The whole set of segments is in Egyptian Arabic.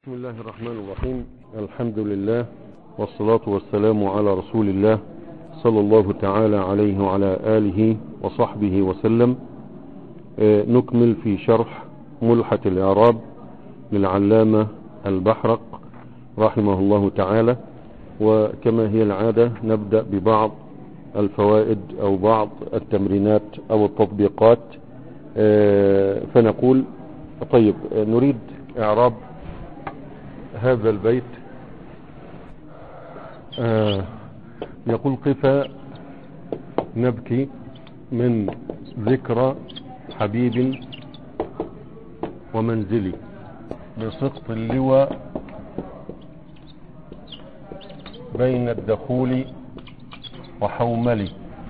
بسم الله الرحمن الرحيم الحمد لله والصلاة والسلام على رسول الله صلى الله تعالى عليه وعلى آله وصحبه وسلم آه، نكمل في شرح ملحة الإعراب للعلامة البحرق رحمه الله تعالى وكما هي العادة نبدأ ببعض الفوائد أو بعض التمرينات أو التطبيقات آه، فنقول طيب آه، نريد إعراب هذا البيت آه يقول قف نبكي من ذكرى حبيب ومنزلي بسقط اللواء بين الدخول وحوملي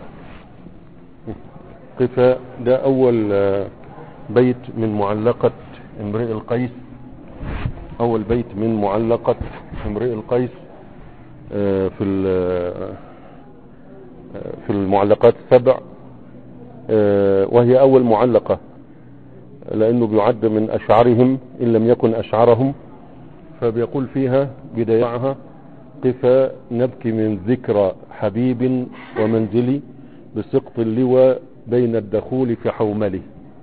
قف ده أول آه، بيت من معلقة امرئ القيس اول بيت من معلقة امرئ القيس آه، في ال- آه، في المعلقات السبع آه، وهي اول معلقة لانه بيعد من اشعارهم ان لم يكن اشعرهم فبيقول فيها بدايتها قف نبكي من ذكرى حبيب ومنزلي بسقط اللواء بين الدخول في حومله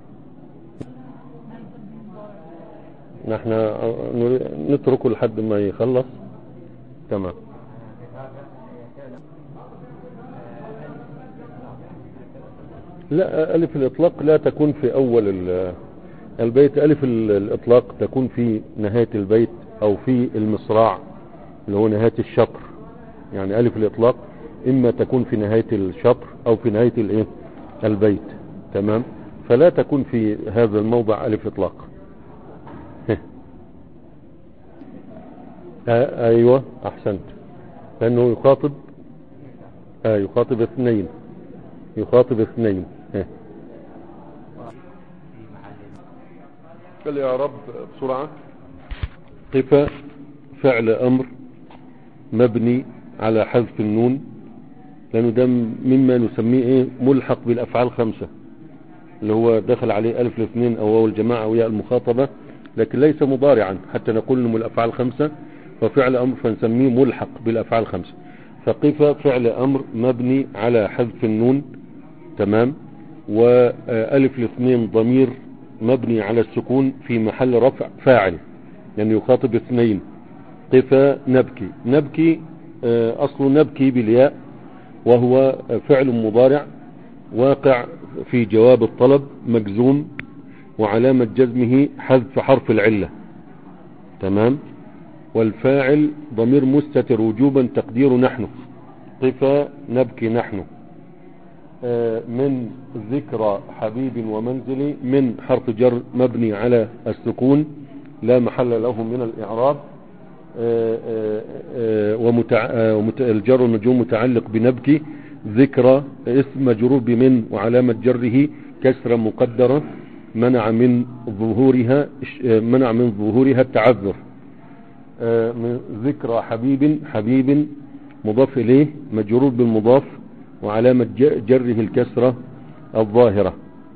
نحن نري- نتركه لحد ما يخلص تمام لا ألف الإطلاق لا تكون في أول ال- البيت ألف ال- الإطلاق تكون في نهاية البيت أو في المصراع اللي هو نهاية الشطر يعني ألف الإطلاق إما تكون في نهاية الشطر أو في نهاية الإيه البيت تمام فلا تكون في هذا الموضع ألف إطلاق آه ايوه احسنت لانه يخاطب آه يخاطب اثنين يخاطب اثنين آه. قال يا رب بسرعة قف فعل امر مبني على حذف النون لانه ده مما نسميه ايه ملحق بالافعال خمسة اللي هو دخل عليه الف الاثنين او واو الجماعة او ياء المخاطبة لكن ليس مضارعا حتى نقول انه من الافعال خمسة وفعل امر فنسميه ملحق بالافعال خمسة فقف فعل امر مبني على حذف النون تمام والف الاثنين ضمير مبني على السكون في محل رفع فاعل يعني يخاطب اثنين قف نبكي نبكي آه، اصل نبكي بالياء وهو فعل مضارع واقع في جواب الطلب مجزوم وعلامة جزمه حذف حرف العلة تمام والفاعل ضمير مستتر وجوبا تقدير نحن قف نبكي نحن آه، من ذكرى حبيب ومنزلي من حرف جر مبني على السكون لا محل له من الإعراب آه، آه، آه، ومتع... آه، ومت... الجر والمجرور متعلق بنبكي ذكرى اسم مجرور بمن وعلامة جره كسرة مقدرة منع من ظهورها آه، منع من ظهورها التعذر آه، من ذكرى حبيب حبيب مضاف إليه مجرور بالمضاف وعلامة ج- جره الكسرة الظاهرة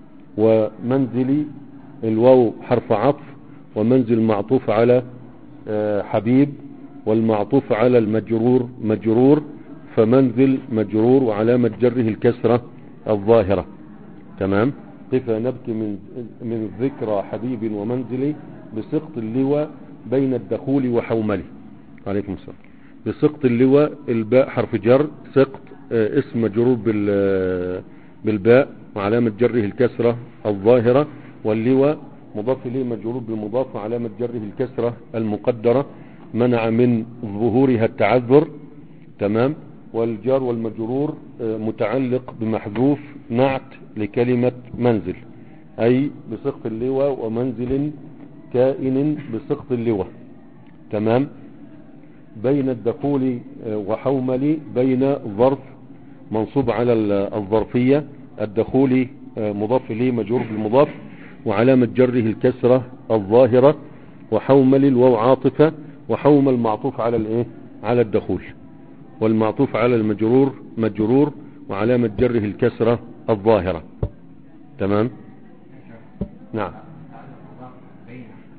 ومنزلي الواو حرف عطف ومنزل معطوف على آه، حبيب والمعطوف على المجرور مجرور فمنزل مجرور وعلامة جره الكسرة الظاهرة تمام قف نبكي من من ذكرى حبيب ومنزلي بسقط اللواء بين الدخول وحومله عليكم السلام بسقط اللواء الباء حرف جر سقط آه، اسم مجرور بال آه، بالباء وعلامة جره الكسرة الظاهرة واللواء مضاف إليه مجرور بالمضاف وعلامة جره الكسرة المقدرة منع من ظهورها التعذر تمام والجار والمجرور آه، متعلق بمحذوف نعت لكلمة منزل أي بسقط اللواء ومنزل كائن بسقط اللواء تمام بين الدخول آه، وحومل بين ظرف منصوب على ال- الظرفية الدخول آه، مضاف إليه مجرور بالمضاف وعلامة جره الكسرة الظاهرة وحومل الواو عاطفة وحومل معطوف على الايه على الدخول والمعطوف على المجرور مجرور وعلامة جره الكسرة الظاهرة تمام نعم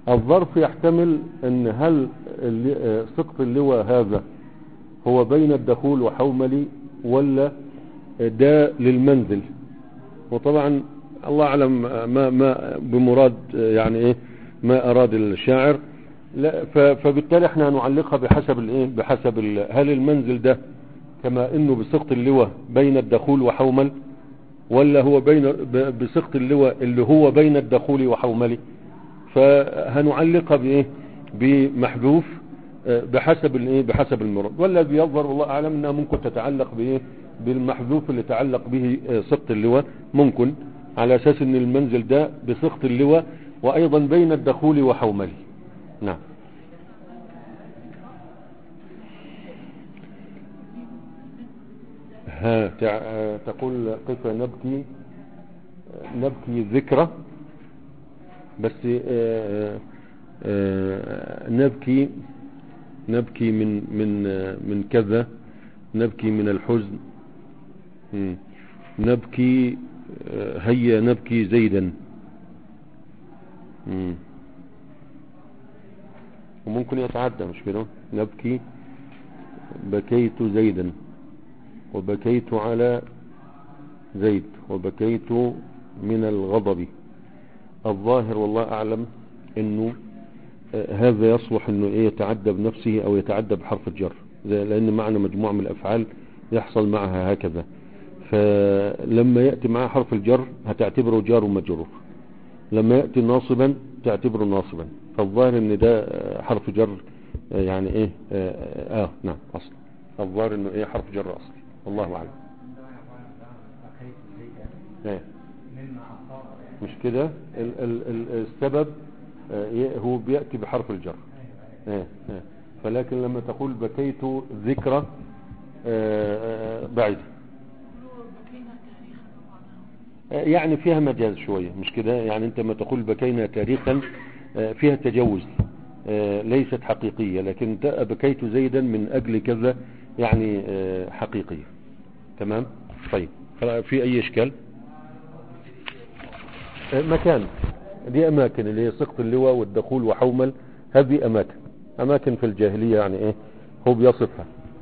الظرف يحتمل ان هل اللي- آه، سقط اللواء هذا هو بين الدخول وحوملي ولا ده للمنزل وطبعا الله اعلم ما ما بمراد يعني ايه ما اراد الشاعر لا ف- فبالتالي احنا هنعلقها بحسب الايه بحسب ال- هل المنزل ده كما انه بسقط اللواء بين الدخول وحومل ولا هو بين ب- بسقط اللواء اللي هو بين الدخول وحوملي فهنعلقها بايه بمحذوف آه، بحسب الايه بحسب المراد والذي يظهر والله اعلم انها ممكن تتعلق بايه بالمحذوف اللي تعلق به آه، سقط اللواء ممكن على اساس ان المنزل ده بسقط اللواء وايضا بين الدخول وحوملي نعم ها تع- آه، تقول قف نبكي نبكي ذكرى بس آه، آه، نبكي نبكي من من آه، من كذا نبكي من الحزن مم. نبكي آه، هيا نبكي زيدا مم. وممكن يتعدى مش كده نبكي بكيت زيدا وبكيت على زيد وبكيت من الغضب الظاهر والله أعلم أنه آه، هذا يصلح أنه إيه يتعدى بنفسه أو يتعدى بحرف الجر زي- لأن معنى مجموعة من الأفعال يحصل معها هكذا فلما يأتي معها حرف الجر هتعتبره جار ومجرور لما يأتي ناصبا تعتبره ناصبا فالظاهر ان ده آه، حرف جر آه، يعني ايه اه, آه نعم اصل الظاهر انه ايه حرف جر اصلي والله اعلم ايه مش كده ال ال ال السبب آه، ي- هو بيأتي بحرف الجر ايه ايه فلكن لما تقول بكيت ذكرى آه، آه، بعيدة آه، يعني فيها مجاز شوية مش كده يعني انت ما تقول بكينا تاريخا آه، فيها تجوز آه، ليست حقيقية لكن ت- بكيت زيدا من اجل كذا يعني آه، حقيقية تمام طيب خلاص، في اي اشكال آه، مكان دي اماكن اللي هي سقط اللواء والدخول وحومل هذه اماكن اماكن في الجاهلية يعني ايه هو بيصفها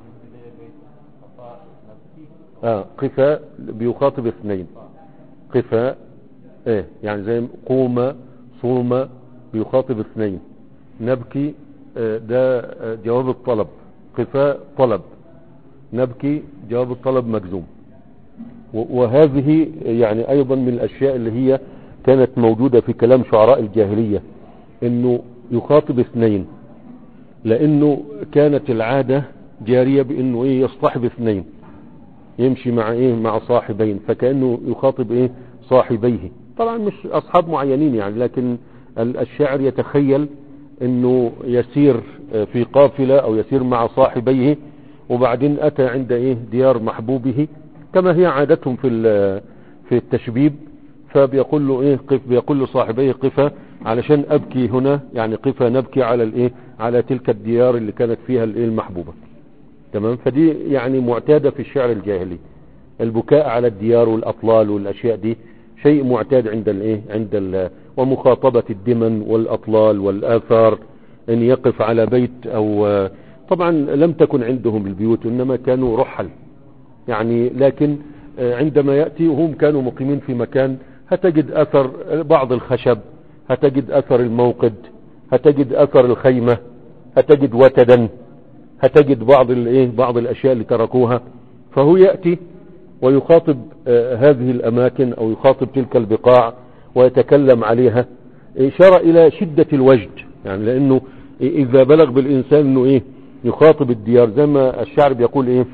اه قفا بيخاطب اثنين قفا ايه يعني زي قوم صوم بيخاطب اثنين نبكي آه، ده آه، جواب الطلب قفا طلب نبكي جواب الطلب مجزوم و- وهذه يعني ايضا من الاشياء اللي هي كانت موجودة في كلام شعراء الجاهلية انه يخاطب اثنين لانه كانت العادة جارية بانه ايه يصطحب اثنين يمشي مع ايه مع صاحبين فكأنه يخاطب ايه صاحبيه طبعا مش اصحاب معينين يعني لكن ال- الشاعر يتخيل انه يسير آه، في قافلة او يسير مع صاحبيه وبعدين اتى عند ايه ديار محبوبه كما هي عادتهم في ال- في التشبيب فبيقول له ايه قف بيقول له صاحبيه قفا علشان ابكي هنا يعني قفا نبكي على الايه على تلك الديار اللي كانت فيها الايه المحبوبه تمام فدي يعني معتادة في الشعر الجاهلي البكاء على الديار والأطلال والأشياء دي شيء معتاد عند الايه عند ال ومخاطبة الدمن والأطلال والآثار ان يقف على بيت او طبعا لم تكن عندهم البيوت انما كانوا رحل يعني لكن آه، عندما يأتي وهم كانوا مقيمين في مكان هتجد أثر بعض الخشب هتجد أثر الموقد هتجد أثر الخيمة هتجد وتدا هتجد بعض الايه بعض الاشياء اللي تركوها فهو ياتي ويخاطب آه، هذه الاماكن او يخاطب تلك البقاع ويتكلم عليها اشاره الى شده الوجد يعني لانه اذا بلغ بالانسان انه ايه يخاطب الديار زي ما الشعر بيقول ايه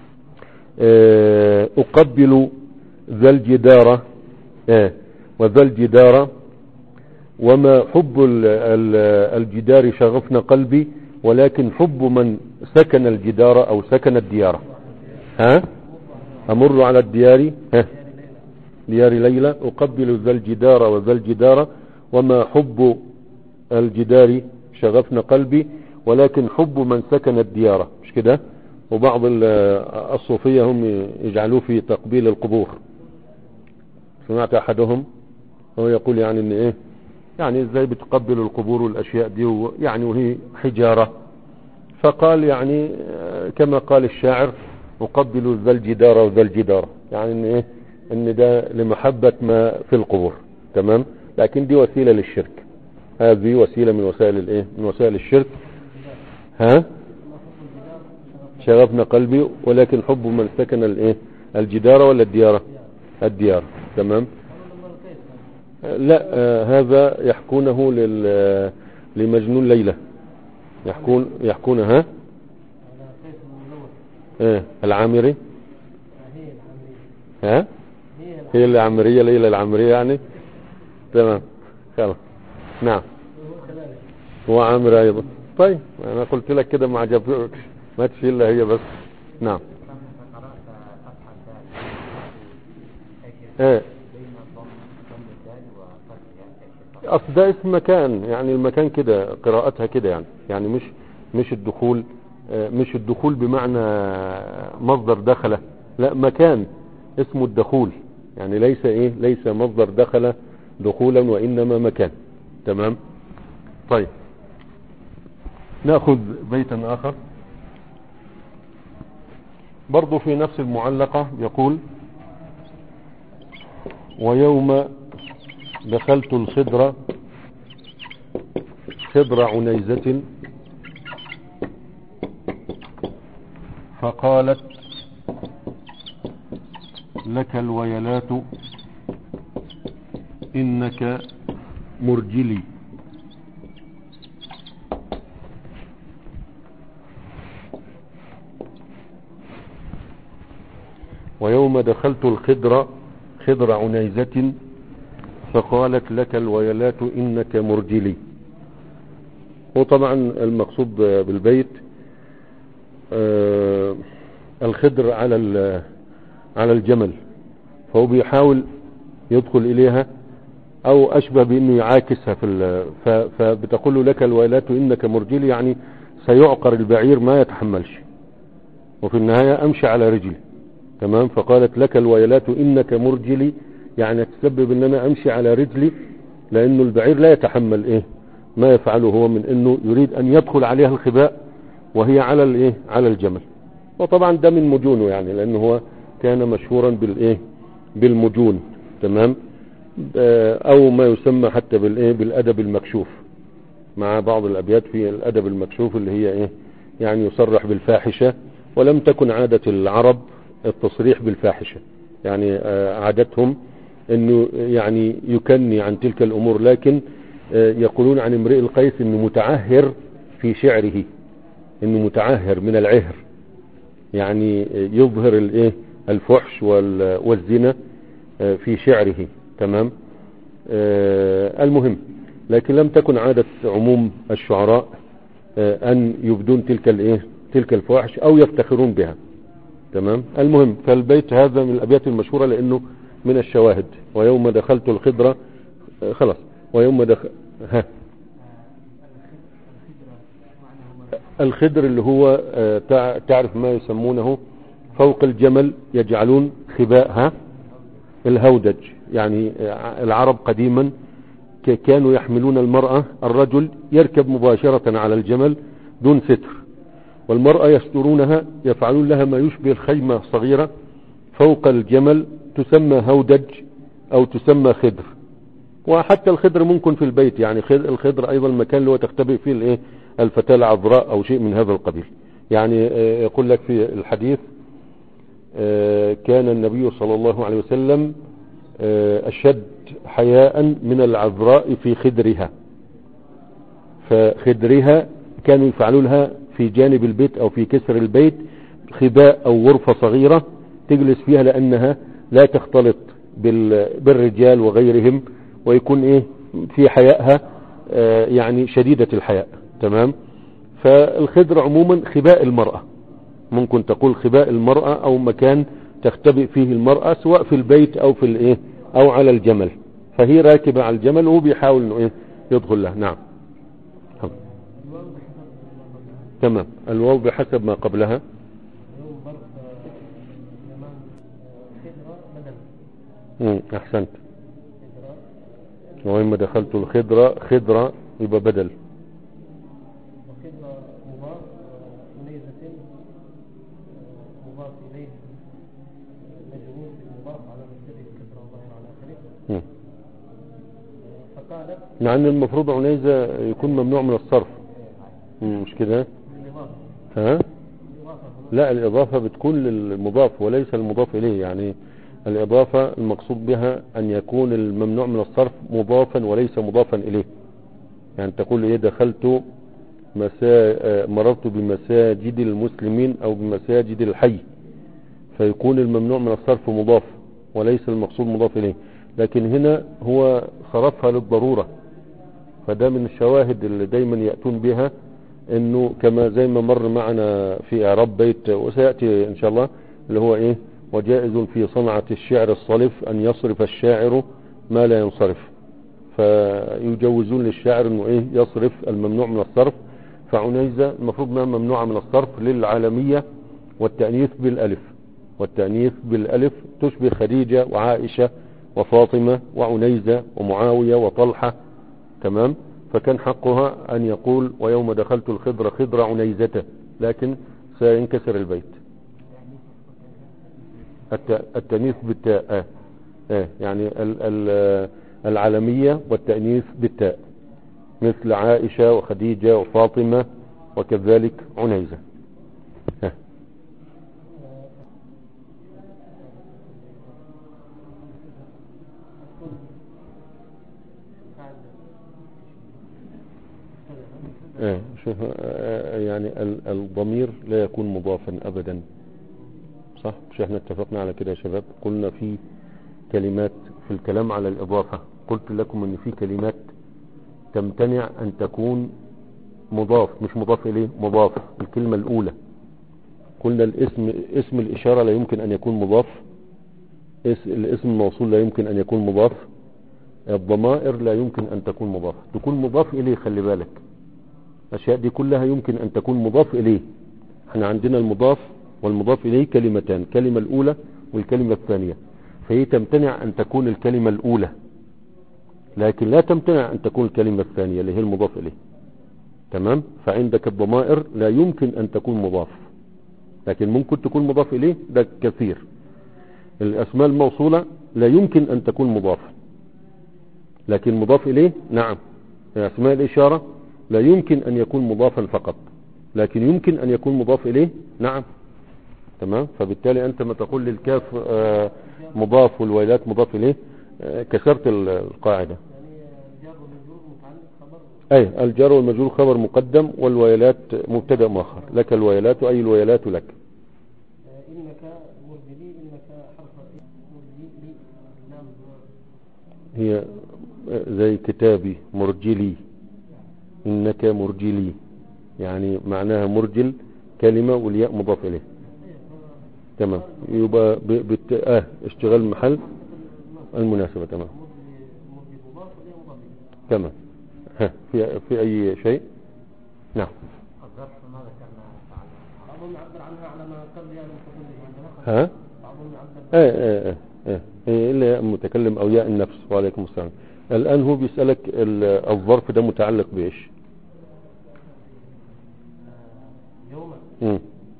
آه، اقبل ذا الجدار آه، وذا الجدار وما حب ال- ال- الجدار شغفنا قلبي ولكن حب من سكن الجدار او سكن الديار ها امر على الديار ها ديار ليلى اقبل ذا الجدار وذا الجدار وما حب الجدار شغفنا قلبي ولكن حب من سكن الديار مش كده وبعض ال- الصوفية هم يجعلوه في تقبيل القبور سمعت احدهم هو يقول يعني ان ايه يعني ازاي بتقبل القبور والاشياء دي و- يعني وهي حجارة فقال يعني آه، كما قال الشاعر أقبل ذا الجدار وذا الجدار يعني ان ايه ان ده لمحبة ما في القبور تمام لكن دي وسيلة للشرك هذه وسيلة من وسائل الايه من وسائل الشرك ها شغفنا قلبي ولكن حب من سكن الايه الجدار ولا الديارة الديار تمام لا آه هذا يحكونه لل لمجنون ليلى يحكون يحكونها على قيس بن منور ايه العامري هي العمرية ها هي هي العامرية ليلى العامرية يعني تمام خلاص نعم هو كذلك هو عامر ايضا طيب انا قلت لك كده ما عجبكش ما تشيل الا هي بس نعم قرأت فتح الدال ايه بين ضم ضم الدال وفتحها اصل ده اسم مكان يعني المكان كده قراءتها كده يعني يعني مش مش الدخول آه، مش الدخول بمعنى مصدر دخل لا مكان اسمه الدخول يعني ليس ايه ليس مصدر دخل دخولا وانما مكان تمام طيب ناخذ بيتا اخر برضو في نفس المعلقة يقول ويوم دخلت الخضر خضر عنيزة فقالت لك الويلات إنك مرجلي ويوم دخلت الخضر خضر عنيزة فقالت لك الويلات إنك مرجلي وطبعا المقصود بالبيت آه، الخضر على ال- على الجمل فهو بيحاول يدخل إليها أو أشبه بأنه يعاكسها في ال- ف- فبتقول له لك الويلات إنك مرجلي يعني سيعقر البعير ما يتحملش وفي النهاية أمشي على رجلي تمام فقالت لك الويلات إنك مرجلي يعني تسبب ان انا امشي على رجلي لانه البعير لا يتحمل ايه ما يفعله هو من انه يريد ان يدخل عليها الخباء وهي على الايه على الجمل وطبعا ده من مجونه يعني لانه هو كان مشهورا بالايه بالمجون تمام آه، او ما يسمى حتى بالايه بالادب المكشوف مع بعض الابيات في الادب المكشوف اللي هي ايه يعني يصرح بالفاحشة ولم تكن عادة العرب التصريح بالفاحشة يعني آه، عادتهم انه يعني يكني عن تلك الامور لكن آه، يقولون عن امرئ القيس انه متعهر في شعره انه متعهر من العهر يعني آه، يظهر الايه الفحش وال- والزنا آه، في شعره تمام آه، المهم لكن لم تكن عادة عموم الشعراء آه، ان يبدون تلك الايه تلك الفواحش او يفتخرون بها تمام المهم فالبيت هذا من الابيات المشهورة لانه من الشواهد ويوم دخلت الخضرة آه، خلاص ويوم دخل ها الخضر اللي هو آه، تع- تعرف ما يسمونه فوق الجمل يجعلون خباءها الهودج يعني آه، العرب قديما ك- كانوا يحملون المرأة الرجل يركب مباشرة على الجمل دون ستر والمرأة يسترونها يفعلون لها ما يشبه الخيمة صغيرة فوق الجمل تسمى هودج او تسمى خضر وحتى الخضر ممكن في البيت يعني خض- الخضر ايضا المكان اللي هو تختبئ فيه الايه الفتاة العذراء او شيء من هذا القبيل يعني آه، يقول لك في الحديث آه، كان النبي صلى الله عليه وسلم آه، اشد حياء من العذراء في خدرها فخدرها كانوا يفعلوا لها في جانب البيت او في كسر البيت خباء او غرفة صغيرة تجلس فيها لانها لا تختلط بال- بالرجال وغيرهم ويكون ايه في حيائها آه، يعني شديدة الحياء تمام فالخدر عموما خباء المرأة ممكن تقول خباء المرأة او مكان تختبئ فيه المرأة سواء في البيت او في الايه او على الجمل فهي راكبة على الجمل وهو بيحاول انه ايه يدخل لها نعم تمام الواو بحسب ما قبلها يوم برد زمان خضرة بدل مم، احسنت خضرة وإما دخلت الخضرة خضرة يبقى بدل وخبرة مضاف ونيزة مضاف إليه مجرور بالمضاف على مبتدئ الكسرة والظاهر على آخره مم. فقالت مع ان المفروض عنيزة يكون ممنوع من الصرف مم، مش كده بالإضافة ها الإضافة هنا لا الإضافة بتكون للمضاف وليس المضاف إليه يعني الإضافة المقصود بها أن يكون الممنوع من الصرف مضافا وليس مضافا إليه يعني تقول إيه دخلت مسا... آه، مررت بمساجد المسلمين أو بمساجد الحي فيكون الممنوع من الصرف مضاف وليس المقصود مضاف إليه لكن هنا هو صرفها للضرورة فده من الشواهد اللي دايما يأتون بها انه كما زي ما مر معنا في اعراب بيت وسيأتي ان شاء الله اللي هو ايه وجائز في صنعة الشعر الصلف ان يصرف الشاعر ما لا ينصرف فيجوزون للشاعر انه ايه يصرف الممنوع من الصرف فعنيزة المفروض انها ممنوعة من الصرف للعالمية والتأنيث بالالف والتأنيث بالالف تشبه خديجة وعائشة وفاطمة وعنيزة ومعاوية وطلحة تمام فكان حقها أن يقول ويوم دخلت الخضر خضر عنيزته لكن سينكسر البيت الت- التأنيث بالتاء آه. آه. يعني ال ال العالمية والتأنيث بالتاء مثل عائشة وخديجة وفاطمة وكذلك عنيزة آه. آه. شوف آه. يعني ال- الضمير لا يكون مضافا أبدا صح مش احنا اتفقنا على كده يا شباب قلنا في كلمات في الكلام على الإضافة قلت لكم ان في كلمات تمتنع ان تكون مضاف مش مضاف اليه مضاف الكلمة الاولى قلنا الاسم اسم الاشارة لا يمكن ان يكون مضاف اس- الاسم الموصول لا يمكن ان يكون مضاف الضمائر لا يمكن ان تكون مضاف تكون مضاف اليه خلي بالك الاشياء دي كلها يمكن ان تكون مضاف اليه احنا عندنا المضاف والمضاف اليه كلمتان الكلمة الاولى والكلمة الثانية فهي تمتنع ان تكون الكلمة الاولى لكن لا تمتنع ان تكون الكلمة الثانية اللي هي المضاف اليه تمام فعندك الضمائر لا يمكن ان تكون مضاف لكن ممكن تكون مضاف اليه ده كثير الاسماء الموصولة لا يمكن ان تكون مضاف لكن مضاف اليه نعم اسماء الاشارة لا يمكن ان يكون مضافا فقط لكن يمكن ان يكون مضاف اليه نعم تمام فبالتالي انت ما تقول للكاف آه، مضاف والويلات مضاف اليه آه، كسرت ال- القاعدة يعني جار ومجرور متعلق خبر اي الجار والمجرور خبر مقدم والويلات مبتدا مؤخر لك الويلات اي الويلات لك آه، إنك مرجلي إنك حرف مرجلي لام هي زي كتابي مرجلي انك مرجلي يعني معناها مرجل كلمة والياء مضاف اليه تمام يبقى ب... بت... اه اشتغال محل المناسبة تمام مرجل مضاف إليه مضاف إليه تمام ها في في اي شيء نعم الظرف ما ذكرنا تعلق بعضهم يعبر عنها على ما قبل يعني المتكلم ها بعضهم يعبر ايه ايه ايه ايه إيه الا ياء المتكلم او ياء النفس وعليكم السلام الان هو بيسألك ال- الظرف ده متعلق بايش آه، يوما مم.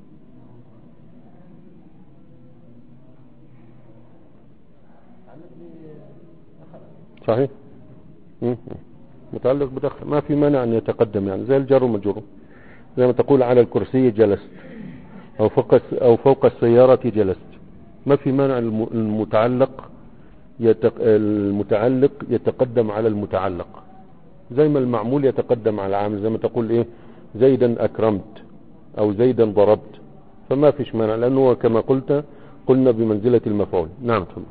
تعلق بأخذ صحيح مم. متعلق بدخل ما في مانع ان يتقدم يعني زي الجر والمجرور زي ما تقول على الكرسي جلست او فوق الس- او فوق السيارة جلست ما في مانع الم- المتعلق يتق... المتعلق يتقدم على المتعلق زي ما المعمول يتقدم على العامل زي ما تقول ايه زيدا اكرمت او زيدا ضربت فما فيش مانع لانه كما قلت قلنا بمنزلة المفعول نعم تفضل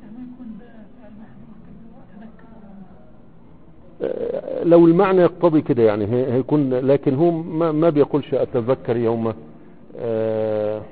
آه، لو المعنى يقتضي كده يعني هي- هيكون لكن هو ما, ما بيقولش اتذكر يوم آه،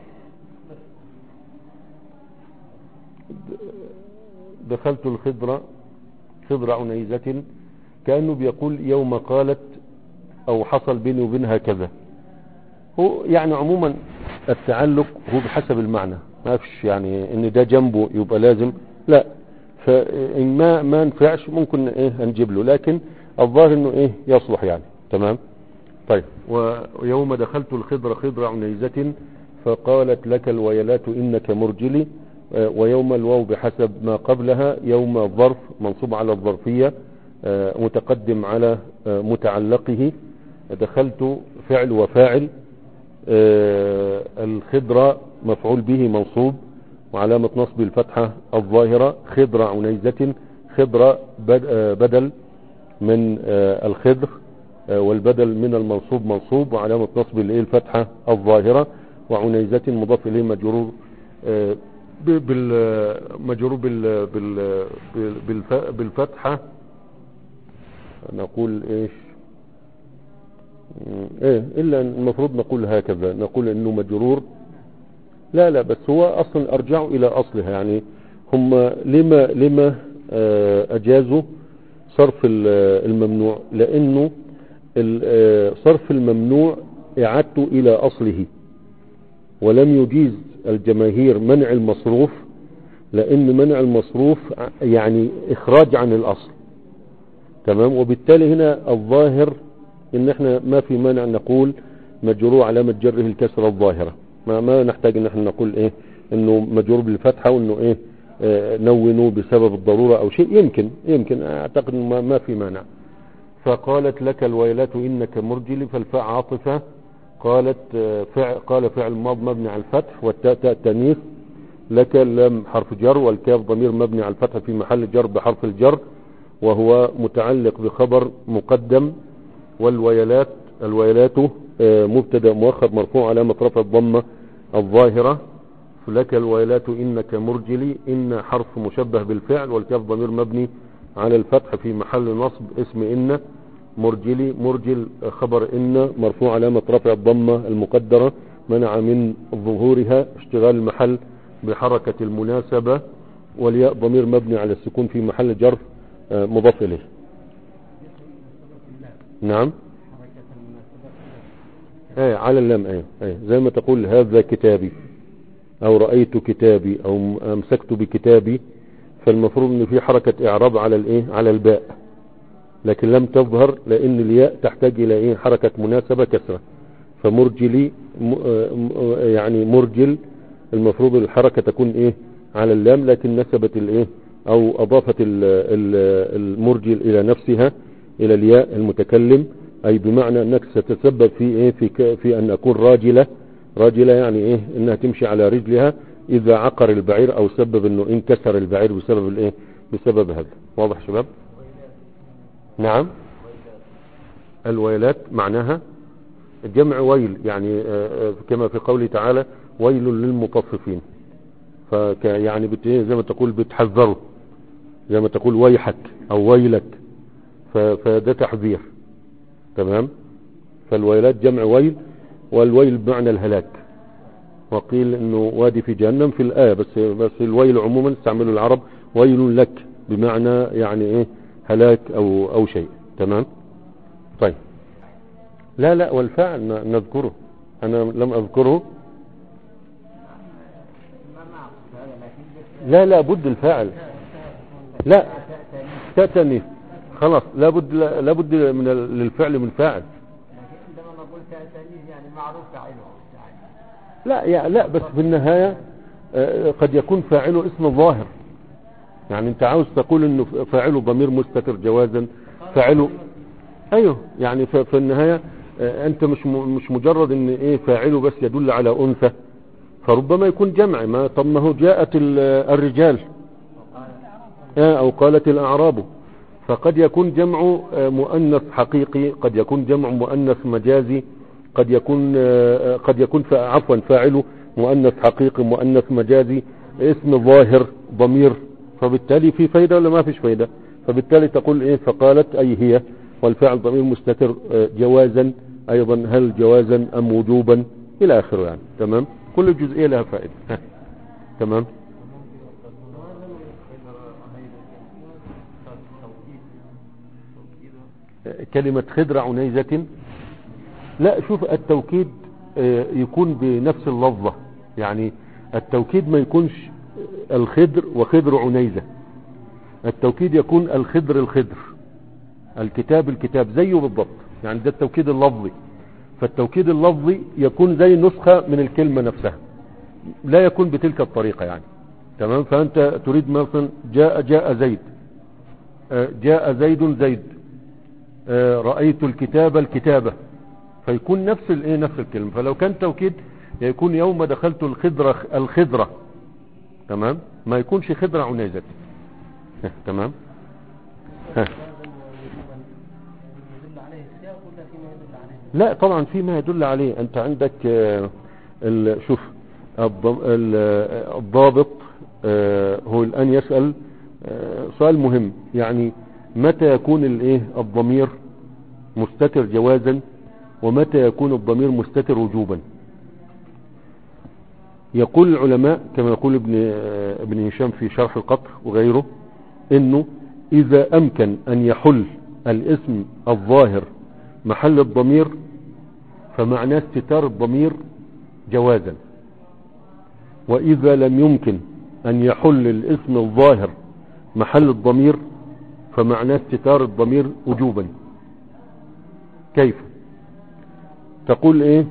دخلت الخضرة خضرة عنيزة كأنه بيقول يوم قالت او حصل بيني وبينها كذا هو يعني عموما التعلق هو بحسب المعنى ما فيش يعني ان ده جنبه يبقى لازم لا فإن ما ما نفعش ممكن إيه هنجيب له لكن الظاهر إنه إيه يصلح يعني تمام طيب ويوم دخلت الخضر خضر عنيزة فقالت لك الويلات إنك مرجلي آه، ويوم الواو بحسب ما قبلها يوم الظرف منصوب على الظرفية آه، متقدم على آه، متعلقه دخلت فعل وفاعل آه، الخضرة مفعول به منصوب وعلامة نصب الفتحة الظاهرة خضرة عنيزة خضرة بد- آه، بدل من آه، الخضر آه، والبدل من المنصوب منصوب وعلامة نصب الايه الفتحة الظاهرة وعنيزة مضاف إليه مجرور آه، ب- بال مجرور بال بال بالف- بالفتحة نقول ايش مم، ايه الا المفروض نقول هكذا نقول انه مجرور لا لا بس هو اصلا ارجعوا الى اصلها يعني هم لما لما آه، اجازوا صرف ال- الممنوع لانه ال- آه، صرف الممنوع اعادته الى اصله ولم يجيز الجماهير منع المصروف لان منع المصروف ع- يعني اخراج عن الاصل تمام وبالتالي هنا الظاهر ان احنا ما في مانع نقول مجرور علامة جره الكسرة الظاهرة ما, ما نحتاج ان احنا نقول ايه انه مجرور بالفتحة وانه ايه آه، نونوا بسبب الضرورة او شيء يمكن يمكن اعتقد إنه ما, ما في مانع فقالت لك الويلات انك مرجل فالفاء عاطفة قالت آه، فعل قال فعل ماض مبني على الفتح والتاء تاء تانيث لك اللام حرف جر والكاف ضمير مبني على الفتح في محل جر بحرف الجر وهو متعلق بخبر مقدم والويلات الويلات آه، مبتدا مؤخر مرفوع علامة رفع الضمة الظاهرة لك الويلات إنك مرجلي إن حرف مشبه بالفعل والكاف ضمير مبني على الفتح في محل نصب اسم إن مرجلي مرجل خبر إن مرفوع علامة رفع الضمة المقدرة منع من ظهورها اشتغال المحل بحركة المناسبة والياء ضمير مبني على السكون في محل جر آه، مضاف إليه نعم ايه على اللام ايه ايه زي ما تقول هذا كتابي او رأيت كتابي او م- امسكت بكتابي فالمفروض ان في حركة اعراب على الايه على الباء لكن لم تظهر لان الياء تحتاج الى ايه حركة مناسبة كسرة فمرجلي م- آه، م- آه، يعني مرجل المفروض الحركة تكون ايه على اللام لكن نسبت الايه او اضافت ال- ال- المرجل الى نفسها الى الياء المتكلم اي بمعنى انك ستتسبب في ايه في, ك- في ان اكون راجلة راجلة يعني ايه انها تمشي على رجلها اذا عقر البعير او سبب انه انكسر البعير بسبب الايه بسبب هذا واضح شباب نعم الويلات معناها جمع ويل يعني آه، آه، كما في قوله تعالى ويل للمطففين فك يعني بت إيه زي ما تقول بتحذره زي ما تقول ويحك او ويلك ف- فده تحذير تمام فالويلات جمع ويل والويل بمعنى الهلاك وقيل انه وادي في جهنم في الآية بس بس الويل عموما استعملوا العرب ويل لك بمعنى يعني ايه هلاك او او شيء تمام طيب لا لا والفعل ن- نذكره انا لم اذكره ما نعرف هذا لكن لا لا بد الفاعل لا تأتي تأتني خلاص لابد لابد من ال- للفعل من فاعل لكن عندما نقول تأتي يعني معروف فاعله يعني لا يا لا بس في النهاية آه، قد يكون فاعله اسم الظاهر يعني انت عاوز تقول انه فاعله ضمير مستتر جوازا فاعله ايوه يعني ف- في النهاية آه، انت مش م- مش مجرد ان ايه فاعله بس يدل على انثى فربما يكون جمع ما طب ما هو جاءت ال- الرجال آه، او قالت الاعراب فقد يكون جمع آه، مؤنث حقيقي قد يكون جمع مؤنث مجازي قد يكون آه، قد يكون فا- عفوا فاعله مؤنث حقيقي مؤنث مجازي اسم ظاهر ضمير فبالتالي في فايدة ولا ما فيش فايدة فبالتالي تقول ايه فقالت اي هي والفعل ضمير مستتر آه، جوازا ايضا هل جوازا ام وجوبا الى اخره يعني تمام كل جزئية لها فائدة تمام كلمة خضر عنيزة لا شوف التوكيد آه، يكون بنفس اللفظة يعني التوكيد ما يكونش الخضر وخضر عنيزة التوكيد يكون الخضر الخضر الكتاب الكتاب زيه بالضبط يعني ده التوكيد اللفظي فالتوكيد اللفظي يكون زي نسخة من الكلمة نفسها لا يكون بتلك الطريقة يعني تمام فأنت تريد مثلا جاء جاء زيد آه، جاء زيد زيد آه، رأيت الكتاب الكتابة فيكون نفس الايه نفس الكلمة فلو كان توكيد يكون يوم دخلت الخضرة الخضرة تمام ما يكونش خضرة عنيزة تمام ها. يدل عليه السياق ولا فيما يدل عليه لا طبعا في ما يدل عليه انت عندك آه، ال- شوف الض- ال- آه، الضابط آه، هو الان يسأل آه، سؤال مهم يعني متى يكون الايه الضمير مستتر جوازا ومتى يكون الضمير مستتر وجوبا يقول العلماء كما يقول ابن آه، ابن هشام في شرح القطر وغيره انه اذا امكن ان يحل الاسم الظاهر محل الضمير فمعناه استتار الضمير جوازا واذا لم يمكن ان يحل الاسم الظاهر محل الضمير فمعناه استتار الضمير وجوبا كيف تقول ايه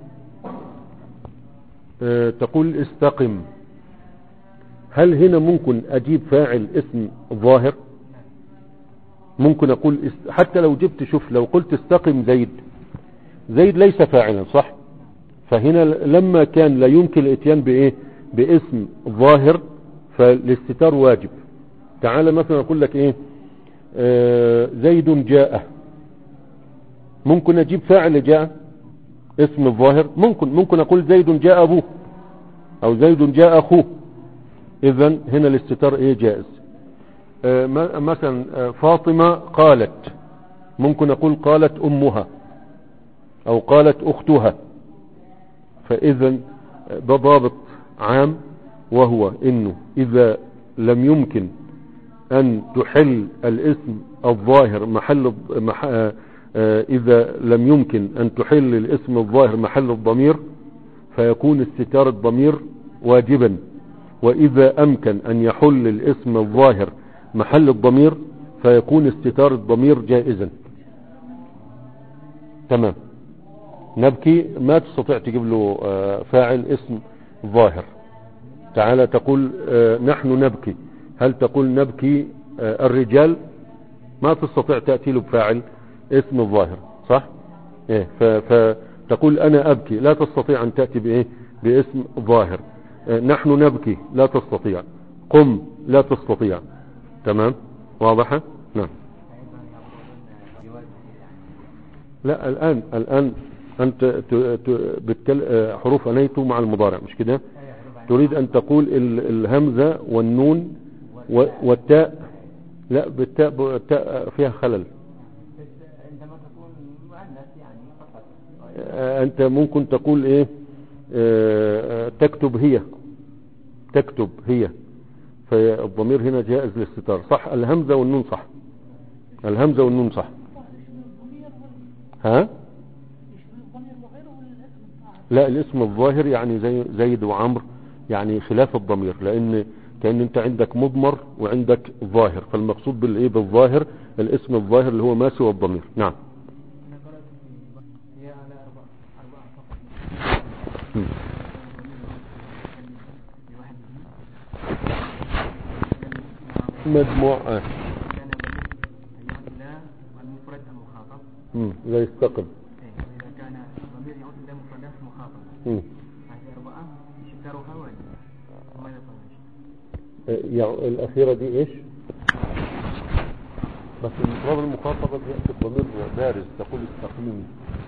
آه تقول استقم هل هنا ممكن اجيب فاعل اسم ظاهر ممكن اقول است... حتى لو جبت شوف لو قلت استقم زيد زيد ليس فاعلا صح فهنا لما كان لا يمكن الاتيان بايه باسم ظاهر فالاستتار واجب تعال مثلا اقول لك ايه آه زيد جاء ممكن اجيب فاعل جاء اسم الظاهر ممكن ممكن اقول زيد جاء ابوه او زيد جاء اخوه اذا هنا الاستتار ايه جائز آه م- مثلا آه فاطمة قالت ممكن اقول قالت امها او قالت اختها فاذا ده ضابط عام وهو انه اذا لم يمكن ان تحل الاسم الظاهر محل الض- مح... آه، آه، اذا لم يمكن ان تحل الاسم الظاهر محل الضمير فيكون استتار الضمير واجبا واذا امكن ان يحل الاسم الظاهر محل الضمير فيكون استتار الضمير جائزا تمام نبكي ما تستطيع تجيب له آه، فاعل اسم ظاهر تعالى تقول آه، نحن نبكي هل تقول نبكي آه، الرجال ما تستطيع تأتي له بفاعل اسم الظاهر صح إيه ف- فتقول انا ابكي لا تستطيع ان تأتي بايه باسم ظاهر آه، نحن نبكي لا تستطيع قم لا تستطيع تمام واضحة نعم لا الآن الآن أنت ت- ت- بتكل... آه، حروف أنيت مع المضارع مش كده تريد أن تقول ال- الهمزة والنون و- والتاء لا بالتاء ب- التاء فيها خلل عندما تكون مؤنث يعني فقط آه، أنت ممكن تقول إيه آه، آه، تكتب هي تكتب هي فالضمير هنا جائز للاستتار صح الهمزة والنون صح الهمزة والنون صح ها لا الاسم الظاهر يعني زي زيد وعمر يعني خلاف الضمير لان كان انت عندك مضمر وعندك ظاهر فالمقصود بالايه بالظاهر الاسم الظاهر اللي هو ما سوى الضمير نعم انا قرأت في هي على اربعة اربعة فقط مم. مجموع آه. كان يعود إلى المفرد المخاطب مم. لا يستقم إيه، وإذا كان الضمير يعود إلى مفردات المخاطب مم. هذه أربعة شكرها واجب وماذا طلعش آه، يعني الأخيرة دي إيش بس المفرد المخاطبة بيأتي الضمير بارز تقول استقيمي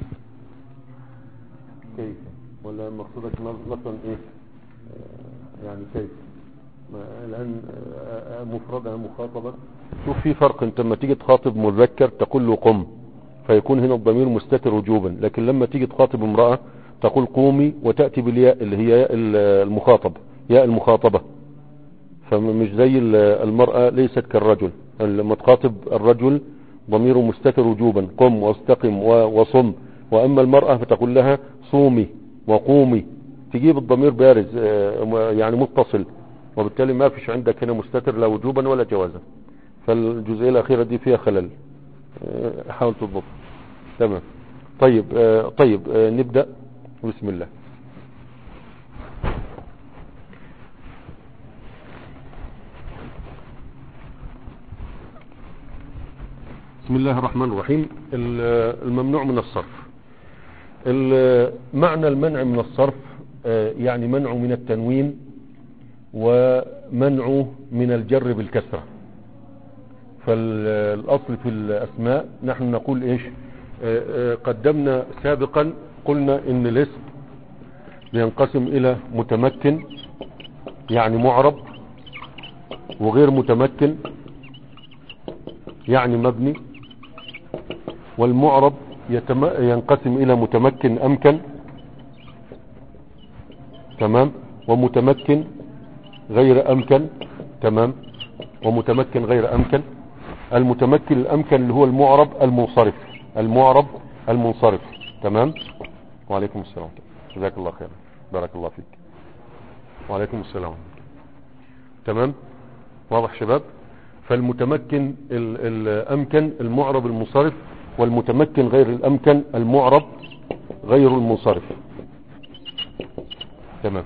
كيف ولا مقصودك مز- مثلا إيه آه، يعني كيف ما الآن آه، آه، مفردها مخاطبة شوف في فرق انت لما تيجي تخاطب مذكر تقول له قم فيكون هنا الضمير مستتر وجوبا لكن لما تيجي تخاطب امرأة تقول قومي وتأتي بالياء اللي هي ياء المخاطب ياء المخاطبة فمش زي ال- المرأة ليست كالرجل لما تخاطب الرجل ضميره مستتر وجوبا قم واستقم و- وصم وأما المرأة فتقول لها صومي وقومي تجيب الضمير بارز آه، م- يعني متصل وبالتالي ما فيش عندك هنا مستتر لا وجوبا ولا جوازا فالجزئية الأخيرة دي فيها خلل آه، حاول تضبط تمام طيب آه، طيب آه، نبدأ بسم الله بسم الله الرحمن الرحيم ال- الممنوع من الصرف ال- معنى المنع من الصرف آه، يعني منعه من التنوين ومنعه من الجر بالكسرة فالأصل في الأسماء نحن نقول إيش آه، آه، قدمنا سابقا قلنا إن الاسم بينقسم إلى متمكن يعني معرب وغير متمكن يعني مبني والمعرب يتم... ينقسم إلى متمكن أمكن تمام ومتمكن غير أمكن تمام ومتمكن غير أمكن المتمكن الأمكن اللي هو المعرب المنصرف المعرب المنصرف تمام وعليكم السلام جزاك الله خير بارك الله فيك وعليكم السلام تمام واضح شباب فالمتمكن ال- الأمكن المعرب المنصرف والمتمكن غير الأمكن المعرب غير المنصرف تمام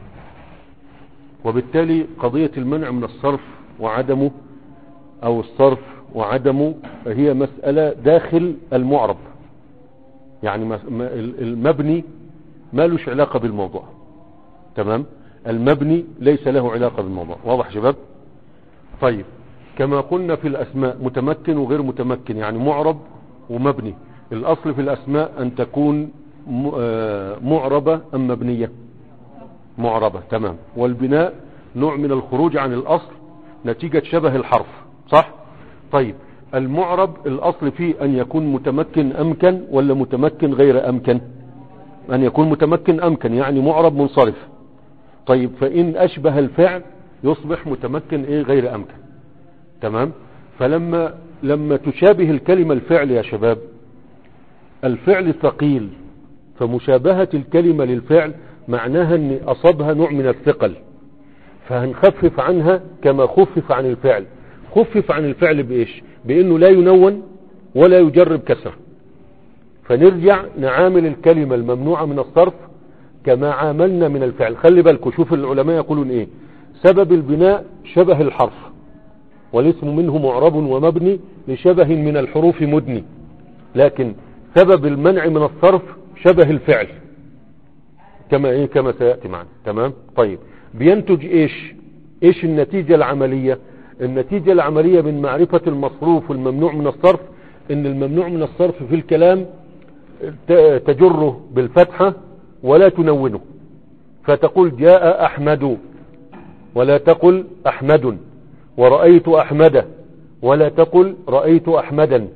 وبالتالي قضية المنع من الصرف وعدمه أو الصرف وعدمه هي مسألة داخل المعرب يعني مس- ما- ال- المبني ما لوش علاقة بالموضوع تمام المبني ليس له علاقة بالموضوع واضح شباب طيب كما قلنا في الأسماء متمكن وغير متمكن يعني معرب ومبني الأصل في الأسماء أن تكون م- آه، معربة أم مبنية معربة تمام والبناء نوع من الخروج عن الأصل نتيجة شبه الحرف صح طيب المعرب الأصل فيه أن يكون متمكن أمكن ولا متمكن غير أمكن أن يكون متمكن أمكن يعني معرب منصرف طيب فإن أشبه الفعل يصبح متمكن إيه غير أمكن تمام فلما لما تشابه الكلمة الفعل يا شباب الفعل ثقيل فمشابهة الكلمة للفعل معناها ان اصابها نوع من الثقل فهنخفف عنها كما خفف عن الفعل خفف عن الفعل بايش بانه لا ينون ولا يجرب كسره فنرجع نعامل الكلمة الممنوعة من الصرف كما عاملنا من الفعل خلي بالكم شوف العلماء يقولون ايه سبب البناء شبه الحرف والاسم منه معرب ومبني لشبه من الحروف مدني لكن سبب المنع من الصرف شبه الفعل كما ايه كما سيأتي معنا تمام طيب بينتج ايش ايش النتيجة العملية النتيجة العملية من معرفة المصروف والممنوع من الصرف ان الممنوع من الصرف في الكلام ت- تجره بالفتحة ولا تنونه فتقول جاء احمد ولا تقل احمد ورأيت احمد ولا تقل رأيت احمدا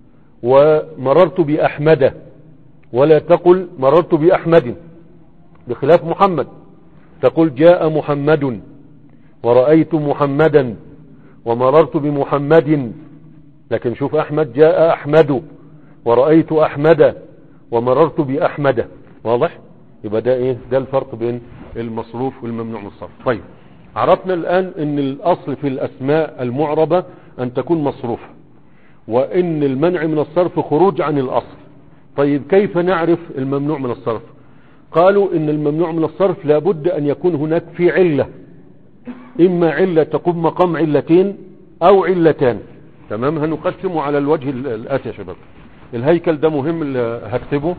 ومررت باحمد ولا تقل مررت باحمد بخلاف محمد تقول جاء محمد ورأيت محمدا ومررت بمحمد لكن شوف أحمد جاء أحمد ورأيت أحمد ومررت بأحمد واضح يبقى ده ايه ده الفرق بين المصروف والممنوع من الصرف طيب عرفنا الآن ان الأصل في الأسماء المعربة أن تكون مصروفة وان المنع من الصرف خروج عن الأصل طيب كيف نعرف الممنوع من الصرف قالوا ان الممنوع من الصرف لابد ان يكون هناك في علة اما علة تقوم مقام علتين او علتان تمام هنقسمه على الوجه ال- الاتي يا شباب الهيكل ده مهم اللي هكتبه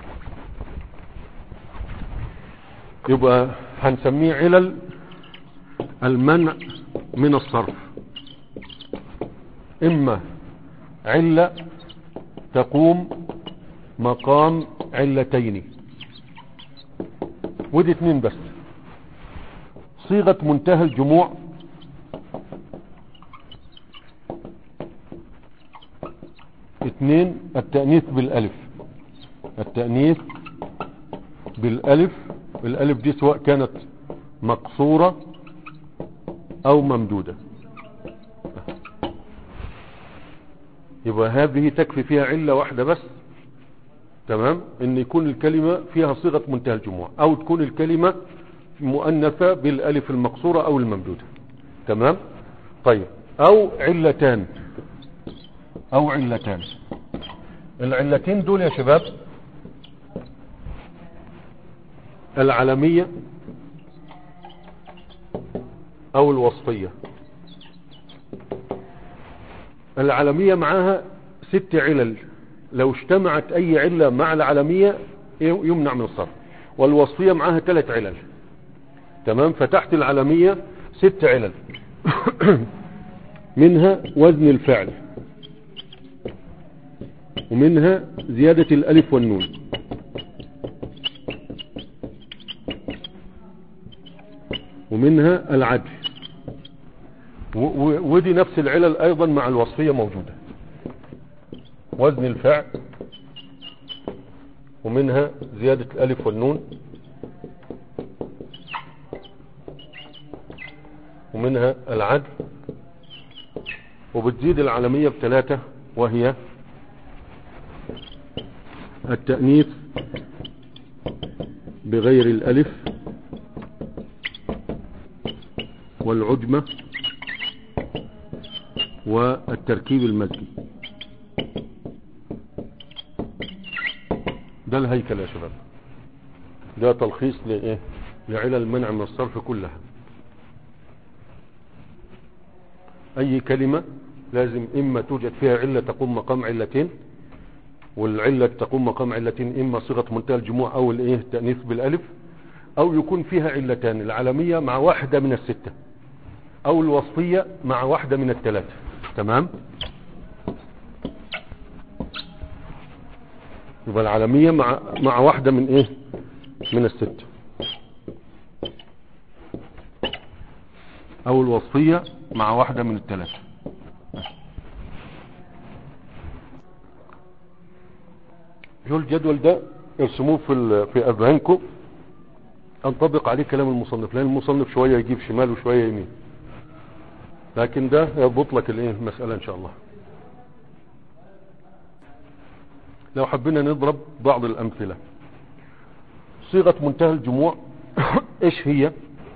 يبقى هنسميه علل المنع من الصرف اما علة تقوم مقام علتين ودي اتنين بس صيغة منتهى الجموع اتنين التأنيث بالالف التأنيث بالالف الالف دي سواء كانت مقصورة او ممدودة يبقى هذه تكفي فيها علة واحدة بس تمام ان يكون الكلمة فيها صيغة منتهى الجموع او تكون الكلمة مؤنثة بالالف المقصورة او الممدودة تمام طيب او علتان او علتان العلتين دول يا شباب العلمية او الوصفية العلمية معاها ست علل لو اجتمعت اي علة مع العلمية يمنع من الصرف والوصفية معاها ثلاث علل تمام فتحت العلمية ست علل منها وزن الفعل ومنها زيادة الألف والنون ومنها العدل و- و- ودي نفس العلل أيضا مع الوصفية موجودة وزن الفعل ومنها زيادة الألف والنون ومنها العدل وبتزيد العالمية بثلاثة وهي التأنيث بغير الألف والعجمة والتركيب المزجي ده الهيكل يا شباب ده تلخيص لإيه لعلل المنع من الصرف كلها اي كلمة لازم اما توجد فيها علة تقوم مقام علتين والعلة تقوم مقام علتين اما صيغة منتهى الجموع او الايه التأنيث بالالف او يكون فيها علتان العالمية مع واحدة من الستة او الوصفية مع واحدة من الثلاثة تمام يبقى العالمية مع مع واحدة من ايه من الستة او الوصفية مع واحدة من الثلاثة شو الجدول ده ارسموه في ال- في اذهانكم انطبق عليه كلام المصنف لان المصنف شوية يجيب شمال وشوية يمين لكن ده يضبط لك الايه المسألة ان شاء الله لو حبينا نضرب بعض الامثلة صيغة منتهى الجموع ايش هي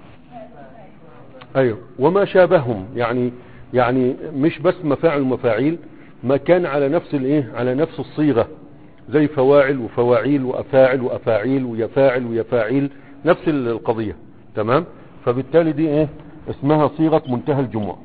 ايوه وما شابههم يعني يعني مش بس مفاعل ومفاعيل ما كان على نفس الايه على نفس الصيغة زي فواعل وفواعيل وافاعل وافاعيل ويفاعل ويفاعيل نفس القضية تمام فبالتالي دي ايه اسمها صيغة منتهى الجموع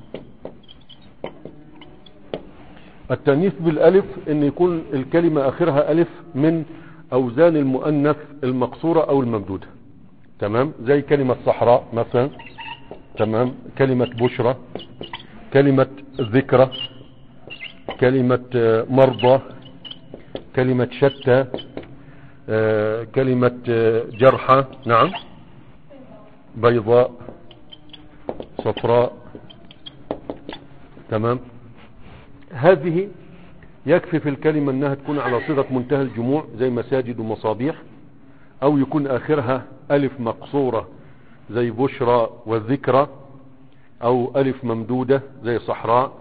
التانيث بالالف ان يكون الكلمة اخرها الف من اوزان المؤنث المقصورة او الممدودة تمام زي كلمة صحراء مثلا تمام كلمة بشرى كلمة ذكرى كلمة آه، مرضى كلمة شتى آه، كلمة آه، جرحى نعم بيضاء صفراء تمام هذه يكفي في الكلمة انها تكون على صيغة منتهى الجموع زي مساجد ومصابيح او يكون اخرها الف مقصورة زي بشرى والذكرى او الف ممدودة زي صحراء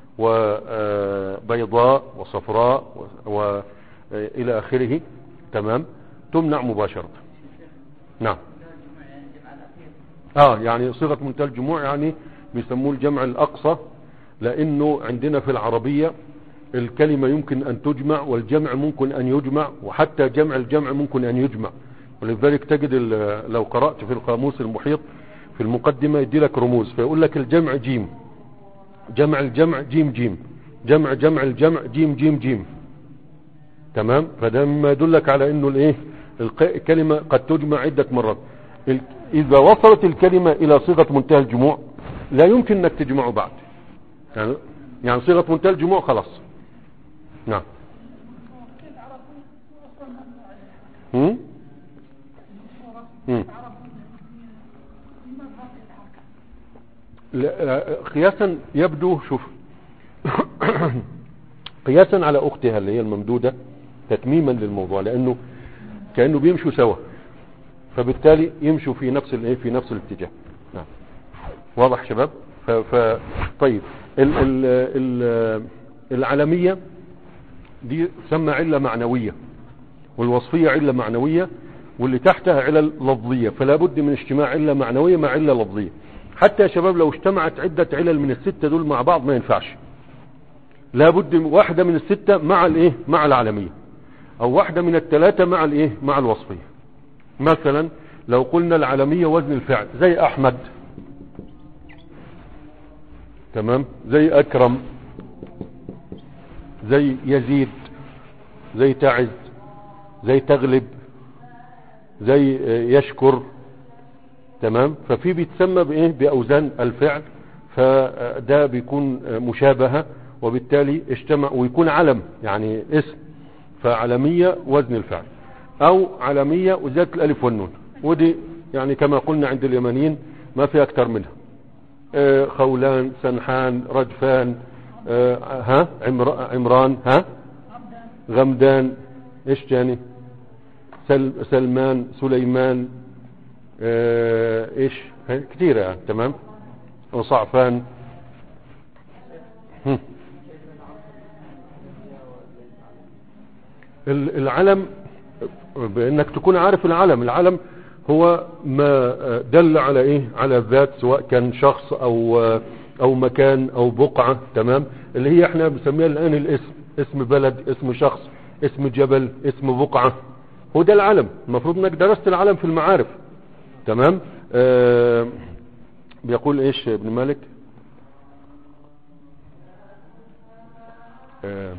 وبيضاء وصفراء والى اخره تمام تمنع مباشرة نعم اه يعني صيغة منتهى الجموع يعني بيسموه الجمع الاقصى لانه عندنا في العربية الكلمة يمكن ان تجمع والجمع ممكن ان يجمع وحتى جمع الجمع ممكن ان يجمع ولذلك تجد ال- لو قرأت في القاموس المحيط في المقدمة يدي لك رموز فيقول لك الجمع جيم جمع الجمع جيم جيم جمع جمع الجمع جيم جيم جيم تمام فده مما يدلك على انه الايه الق- الكلمة قد تجمع عدة مرات ال- اذا وصلت الكلمة الى صيغة منتهى الجموع لا يمكن انك تجمعه بعد يعني يعني صيغة منتهى الجموع خلاص نعم هم؟ هم. لا- لا، قياسا يبدو شوف قياسا على اختها اللي هي الممدودة تتميما للموضوع لانه كأنه بيمشوا سوا فبالتالي يمشوا في نفس الايه في نفس الاتجاه نعم واضح شباب ف, ف... طيب ال... ال... ال... العلمية دي تسمى علة معنوية والوصفية علة معنوية واللي تحتها علل لفظية فلا بد من اجتماع علة معنوية مع علة لفظية حتى يا شباب لو اجتمعت عدة علل من الستة دول مع بعض ما ينفعش لابد واحدة من الستة مع الايه مع العالمية او واحدة من الثلاثة مع الايه مع الوصفية مثلا لو قلنا العالمية وزن الفعل زي احمد تمام زي اكرم زي يزيد زي تعز زي تغلب زي يشكر تمام ففي بيتسمى بايه باوزان الفعل فده بيكون مشابهة وبالتالي اجتمع ويكون علم يعني اسم فعلمية وزن الفعل او علمية وزيادة الالف والنون ودي يعني كما قلنا عند اليمنيين ما في اكتر منها آه، خولان سنحان رجفان آه، ها عمر- عمران ها غمدان ايش تاني سل سلمان سليمان آه، ايش ها، كتيرة يعني تمام وصعفان هم. ال- العلم بانك تكون عارف العلم العلم هو ما دل على ايه على الذات سواء كان شخص او او مكان او بقعة تمام اللي هي احنا بنسميها الان الاسم اسم بلد اسم شخص اسم جبل اسم بقعة هو ده العلم المفروض انك درست العلم في المعارف تمام آه بيقول ايش ابن مالك آه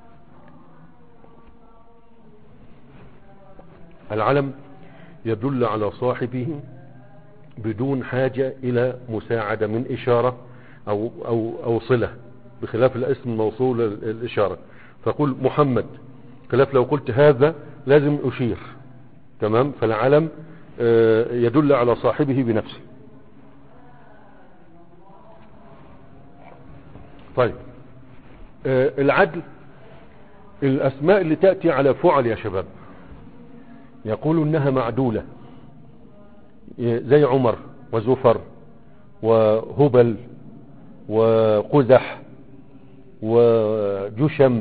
العلم يدل على صاحبه بدون حاجة إلى مساعدة من إشارة أو, أو, أو صلة بخلاف الاسم الموصول ال- الإشارة فقل محمد خلاف لو قلت هذا لازم أشير تمام فالعلم آه، يدل على صاحبه بنفسه طيب آه، العدل الأسماء اللي تأتي على فعل يا شباب يقول انها معدولة زي عمر وزفر وهبل وقزح وجشم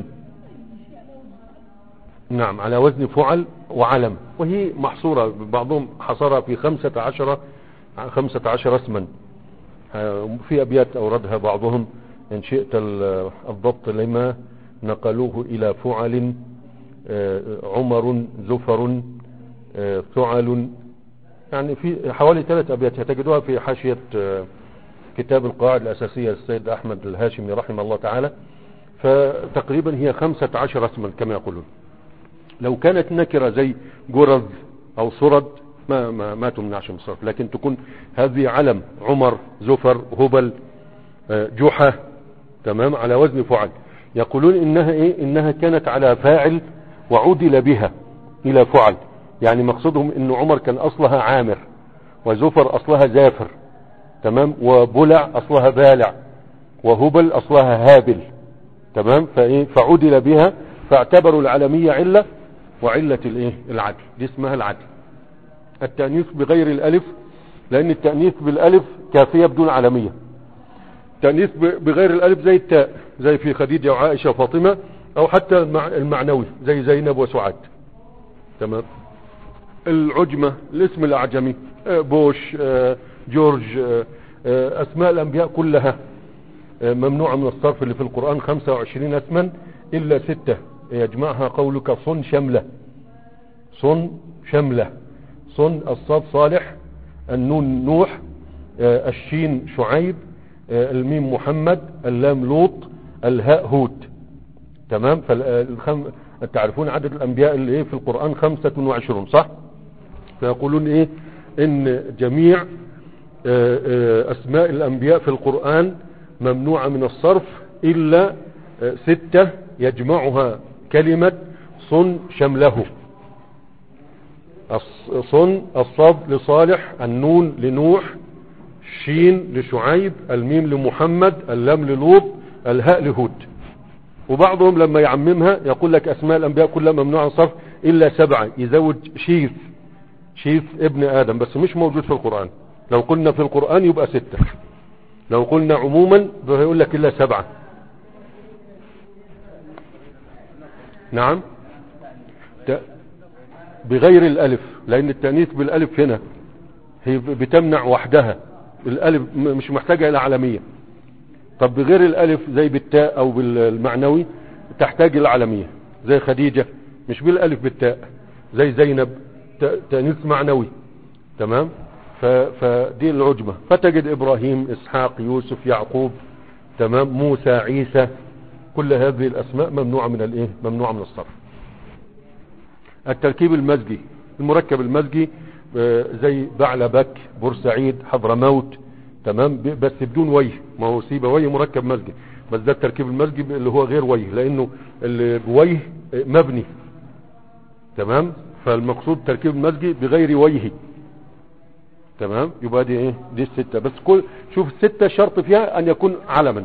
نعم على وزن فعل وعلم وهي محصورة بعضهم حصرها في خمسة عشر خمسة عشر اسما آه، في أبيات أوردها بعضهم إن شئت ال- الضبط لما نقلوه إلى فعل آه، عمر زفر آه، ثعل يعني في حوالي ثلاث أبيات هتجدوها في حاشية آه، كتاب القواعد الأساسية للسيد أحمد الهاشمي رحمه الله تعالى فتقريبا هي خمسة عشر اسما كما يقولون لو كانت نكرة زي جرذ أو صرد ما, ما, ما تمنعش من الصرف لكن تكون هذه علم عمر زفر هبل آه، جحا تمام على وزن فعل يقولون إنها إيه إنها كانت على فاعل وعدل بها إلى فعل يعني مقصودهم إن عمر كان أصلها عامر وزفر أصلها زافر تمام وبلع أصلها بالع وهبل أصلها هابل تمام فإيه فعدل بها فاعتبروا العالمية علة وعلة الايه العدل دي اسمها العدل التأنيث بغير الألف لأن التأنيث بالألف كافية بدون علمية التأنيث ب- بغير الألف زي التاء زي في خديجة وعائشة وفاطمة أو حتى المع- المعنوي زي زينب وسعاد تمام العجمة الاسم الأعجمي آه، بوش آه، جورج آه، آه، أسماء الأنبياء كلها آه، ممنوعة من الصرف اللي في القرآن 25 اسما إلا ستة يجمعها قولك صن شملة صن شملة صن الصاد صالح النون نوح آه، الشين شعيب آه، الميم محمد اللام لوط الهاء هود تمام فالخم... تعرفون عدد الأنبياء اللي إيه في القرآن 25 صح فيقولون إيه إن جميع آه، آه، أسماء الأنبياء في القرآن ممنوعة من الصرف إلا آه، ستة يجمعها كلمة صن شمله الص- صن الصاد لصالح النون لنوح الشين لشعيب الميم لمحمد اللام للوط الهاء لهود وبعضهم لما يعممها يقول لك أسماء الأنبياء كلها ممنوعة من الصرف إلا سبعة يزود شيث شيث ابن آدم بس مش موجود في القرآن لو قلنا في القرآن يبقى ستة لو قلنا عموما فيقول لك إلا سبعة نعم ت- بغير الألف لأن التأنيث بالألف هنا هي بتمنع وحدها الألف م- مش محتاجة إلى علمية طب بغير الالف زي بالتاء او بالمعنوي تحتاج العلمية زي خديجة مش بالالف بالتاء زي زينب ت- تانيث معنوي تمام ف- فدي العجمة فتجد ابراهيم اسحاق يوسف يعقوب تمام موسى عيسى كل هذه الاسماء ممنوعة من الايه ممنوعة من الصرف التركيب المزجي المركب المزجي آه، زي بعلبك بورسعيد حضرموت تمام ب- بس بدون وجه ما هو سيبويه مركب مزجي بس ده التركيب المزجي اللي هو غير وجه لانه اللي بوجه آه، مبني تمام فالمقصود تركيب المزجي بغير وجه تمام يبقى دي ايه دي الستة بس كل شوف الستة شرط فيها ان يكون علما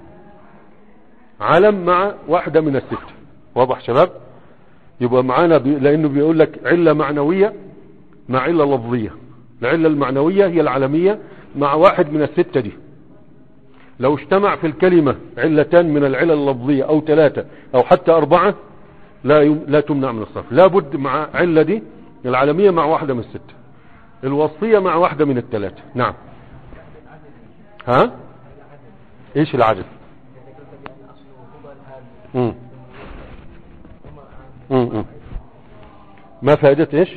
علم مع واحدة من الستة واضح شباب يبقى معانا بي... لانه بيقول لك علة معنوية مع علة لفظية العلة المعنوية هي العلمية مع واحد من الستة دي لو اجتمع في الكلمة علتان من العلل اللفظية او ثلاثة او حتى اربعة لا يم... لا تمنع من الصرف لابد مع علة دي العالمية مع واحدة من الستة الوصفية مع واحدة من الثلاثة نعم ها ايش العدد مم. مم. مم. ما فائدة ايش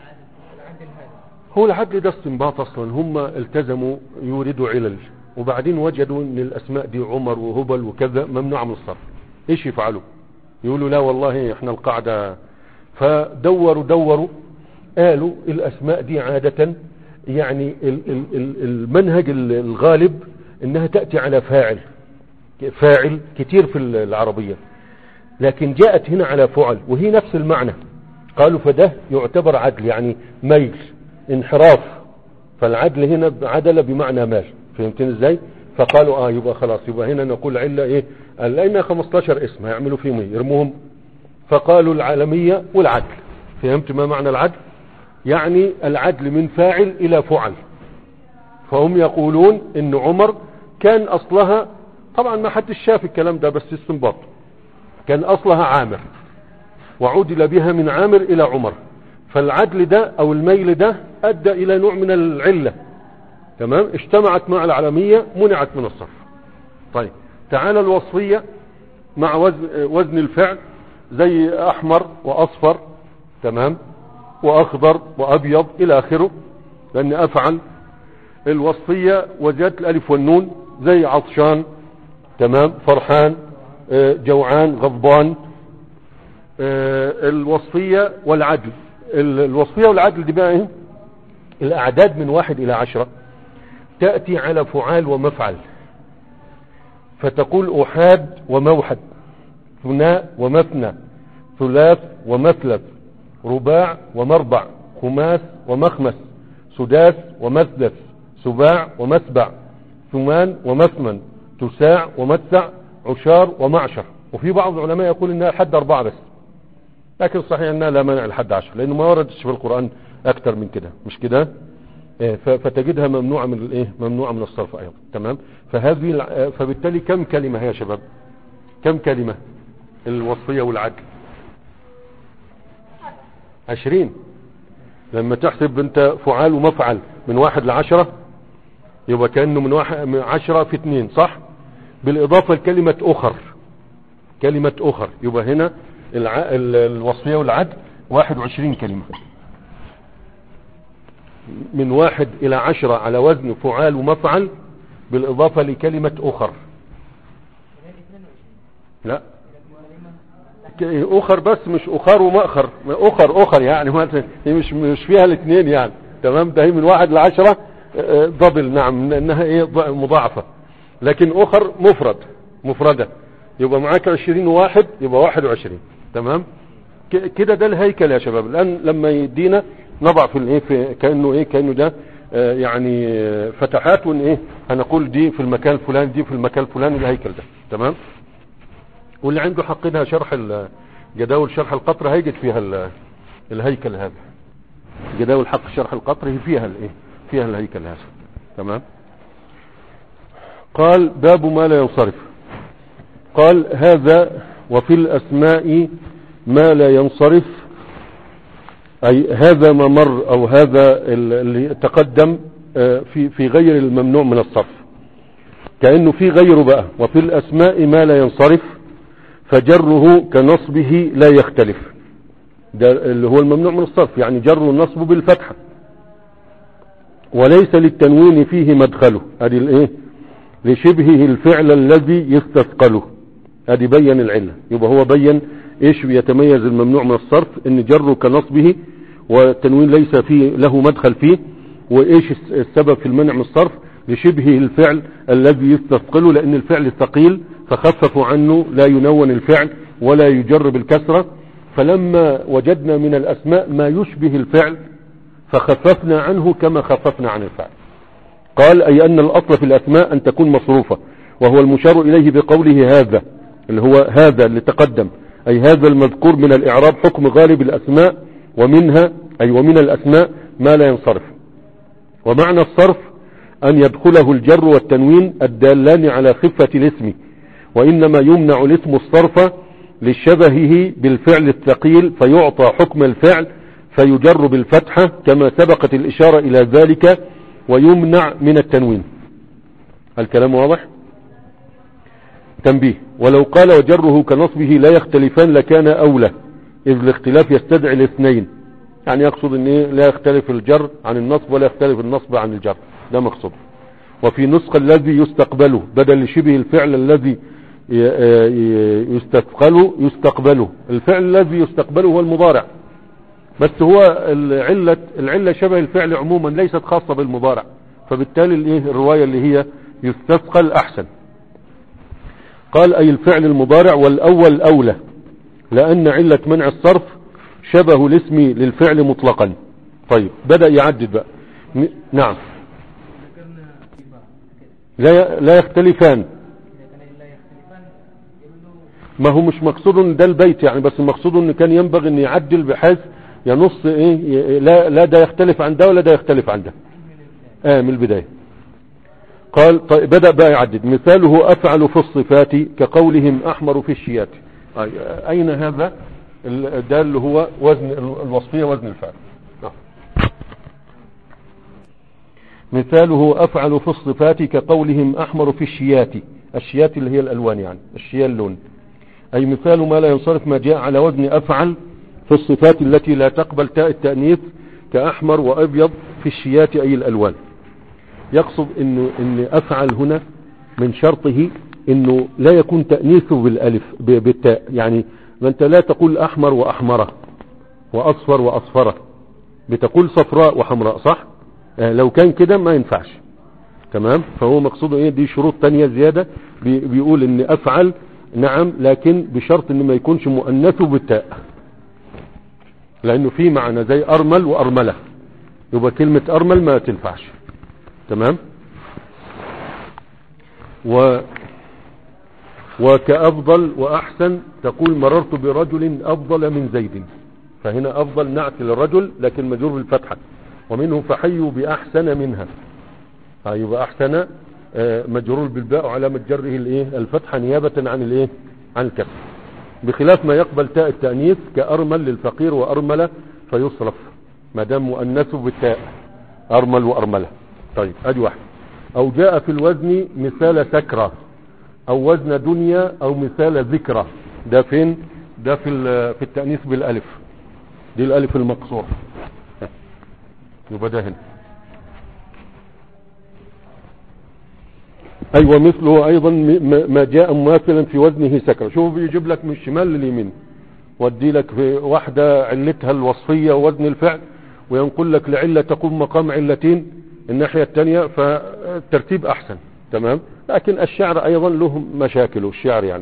هو العدل ده استنباط اصلا هم التزموا يوردوا علل وبعدين وجدوا ان الاسماء دي عمر وهبل وكذا ممنوعة من الصرف ايش يفعلوا يقولوا لا والله احنا القاعدة فدوروا دوروا قالوا الاسماء دي عادة يعني ال- ال- ال- المنهج ال- الغالب انها تأتي على فاعل فاعل كتير في العربية لكن جاءت هنا على فعل وهي نفس المعنى قالوا فده يعتبر عدل يعني ميل انحراف فالعدل هنا عدل بمعنى مال فهمتني ازاي فقالوا اه يبقى خلاص يبقى هنا نقول علة ايه قال لنا 15 اسم هيعملوا فيهم ايه يرموهم فقالوا العالمية والعدل فهمت ما معنى العدل يعني العدل من فاعل الى فعل فهم يقولون ان عمر كان اصلها طبعا ما حدش شاف الكلام ده بس استنباط كان اصلها عامر وعدل بها من عامر الى عمر فالعدل ده او الميل ده ادى الى نوع من العلة تمام اجتمعت مع العالمية منعت من الصرف طيب تعالى الوصفية مع وزن, وزن الفعل زي احمر واصفر تمام واخضر وابيض الى اخره لان افعل الوصفية وزيادة الالف والنون زي عطشان تمام فرحان آه، جوعان غضبان آه، الوصفية والعدل ال- الوصفية والعدل دي بقى ايه الاعداد من واحد الى عشرة تأتي على فعال ومفعل فتقول احاد وموحد ثناء ومثنى ثلاث ومثلث رباع ومربع خماس ومخمس سداس ومثلث سباع ومسبع ثمان ومثمن تساع ومتسع عشار ومعشر وفي بعض العلماء يقول انها لحد اربعة بس لكن صحيح انها لا مانع لحد عشر لانه ما وردش في القرآن اكتر من كده مش كده إيه، ف- فتجدها ممنوعة من الايه ممنوعة من الصرف ايضا تمام فهذه الع- فبالتالي كم كلمة هي يا شباب كم كلمة الوصفية والعدل عشرين لما تحسب انت فعال ومفعل من واحد لعشرة يبقى كأنه من واحد من عشرة في اتنين صح بالاضافة لكلمة اخر كلمة اخر يبقى هنا الع... ال- الوصفية والعدل واحد وعشرين كلمة من واحد الى عشرة على وزن فعال ومفعل بالاضافة لكلمة اخر لا ك- اخر بس مش اخر ومأخر اخر اخر يعني ما هي مش مش فيها الاثنين يعني تمام ده هي من واحد لعشرة آه، دبل نعم انها ايه ض- مضاعفة لكن اخر مفرد مفردة يبقى معاك عشرين واحد يبقى واحد وعشرين تمام ك- كده ده الهيكل يا شباب الان لما يدينا نضع في الايه في كانه ايه كانه ده آه، يعني آه، فتحات وان ايه هنقول دي في المكان الفلاني دي في المكان الفلاني الهيكل ده تمام واللي عنده حقنا شرح ال- جداول شرح القطر هيجد فيها ال- الهيكل هذا جداول حق شرح القطر هي فيها الايه فيها الهيكل هذا تمام قال باب ما لا ينصرف قال هذا وفي الاسماء ما لا ينصرف اي هذا ما مر او هذا ال- اللي تقدم آه، في في غير الممنوع من الصرف كأنه في غيره بقى وفي الأسماء ما لا ينصرف فجره كنصبه لا يختلف ده اللي هو الممنوع من الصرف يعني جر النصب بالفتحة وليس للتنوين فيه مدخله ادي الايه لشبهه الفعل الذي يستثقله ادي بين العلة يبقى هو بين ايش يتميز الممنوع من الصرف ان جره كنصبه والتنوين ليس فيه له مدخل فيه وايش السبب في المنع من الصرف لشبهه الفعل الذي يستثقله لان الفعل ثقيل فخففوا عنه لا ينون الفعل ولا يجر بالكسرة فلما وجدنا من الاسماء ما يشبه الفعل فخففنا عنه كما خففنا عن الفعل قال أي أن الأصل في الأسماء أن تكون مصروفة وهو المشار إليه بقوله هذا اللي هو هذا اللي تقدم أي هذا المذكور من الإعراب حكم غالب الأسماء ومنها أي ومن الأسماء ما لا ينصرف ومعنى الصرف أن يدخله الجر والتنوين الدالان على خفة الاسم وإنما يمنع الاسم الصرف لشبهه بالفعل الثقيل فيعطى حكم الفعل فيجر بالفتحة كما سبقت الإشارة إلى ذلك ويمنع من التنوين الكلام واضح تنبيه ولو قال وجره كنصبه لا يختلفان لكان أولى إذ الاختلاف يستدعي الاثنين يعني يقصد ان إيه لا يختلف الجر عن النصب ولا يختلف النصب عن الجر ده مقصود وفي نسخة الذي يستقبله بدل شبه الفعل الذي يستثقله يستقبله الفعل الذي يستقبله هو المضارع بس هو العلة العلة شبه الفعل عموما ليست خاصة بالمضارع فبالتالي الايه الرواية اللي هي يستثقل احسن قال اي الفعل المضارع والاول اولى لان علة منع الصرف شبه الاسم للفعل مطلقا طيب بدأ يعدد بقى م- نعم لا لا يختلفان ما هو مش مقصود ان ده البيت يعني بس المقصود ان كان ينبغي ان يعدل بحيث ينص ايه ي- لا لا ده يختلف عن ده ولا ده يختلف عن ده اه من البداية قال طيب بدأ بقى يعدد مثاله افعل في الصفات كقولهم احمر في الشيات أي- اين هذا ال- ده اللي هو وزن ال- الوصفية وزن الفعل نعم. مثاله افعل في الصفات كقولهم احمر في الشيات الشيات اللي هي الالوان يعني الشيا اللون اي مثال ما لا ينصرف ما جاء على وزن افعل في الصفات التي لا تقبل تاء التأنيث كأحمر وأبيض في الشيات أي الألوان يقصد إنه إن أفعل هنا من شرطه إنه لا يكون تأنيثه بالألف ب- بالتاء يعني ما أنت لا تقول أحمر وأحمرة وأصفر وأصفرة بتقول صفراء وحمراء صح آه لو كان كده ما ينفعش تمام فهو مقصوده ايه دي شروط تانية زيادة بي- بيقول ان افعل نعم لكن بشرط ان ما يكونش مؤنثه بالتاء لانه في معنى زي ارمل وارملة يبقى كلمة ارمل ما تنفعش تمام و وكأفضل وأحسن تقول مررت برجل أفضل من زيد فهنا أفضل نعت للرجل لكن مجرور بالفتحة ومنه فحيوا بأحسن منها يبقى أحسن آه، مجرور بالباء وعلامة جره الايه الفتحة نيابة عن الايه عن الكسر بخلاف ما يقبل تاء التأنيث كأرمل للفقير وأرملة فيصرف ما دام مؤنثه بالتاء أرمل وأرملة طيب أدي واحد أو جاء في الوزن مثال سكرة أو وزن دنيا أو مثال ذكرى ده فين ده في ال- في التأنيث بالألف دي الألف المقصورة يبقى ده هنا ايوه مثله ايضا م- م- ما جاء مماثلا في وزنه سكر شوف بيجيب لك من الشمال لليمين ودي لك في واحدة علتها الوصفية ووزن الفعل وينقل لك لعلة تقوم مقام علتين الناحية التانية فالترتيب احسن تمام لكن الشعر ايضا له مشاكله الشعر يعني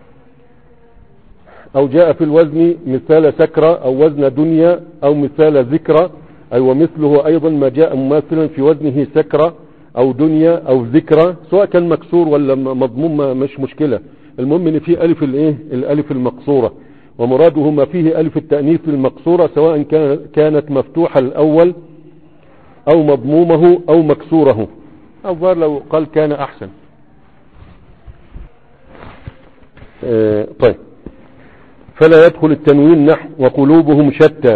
او جاء في الوزن مثال سكرة او وزن دنيا او مثال ذكرى اي ومثله ايضا ما جاء مماثلا في وزنه سكرة او دنيا او ذكرى سواء كان مكسور ولا م- مضموم ما- مش مشكلة المهم ان في الف الايه الالف المقصورة ومراده ما فيه الف التأنيث المقصورة سواء كان- كانت مفتوحة الاول او مضمومه او مكسوره الظاهر لو قال كان احسن آه، طيب فلا يدخل التنوين نحو وقلوبهم شتى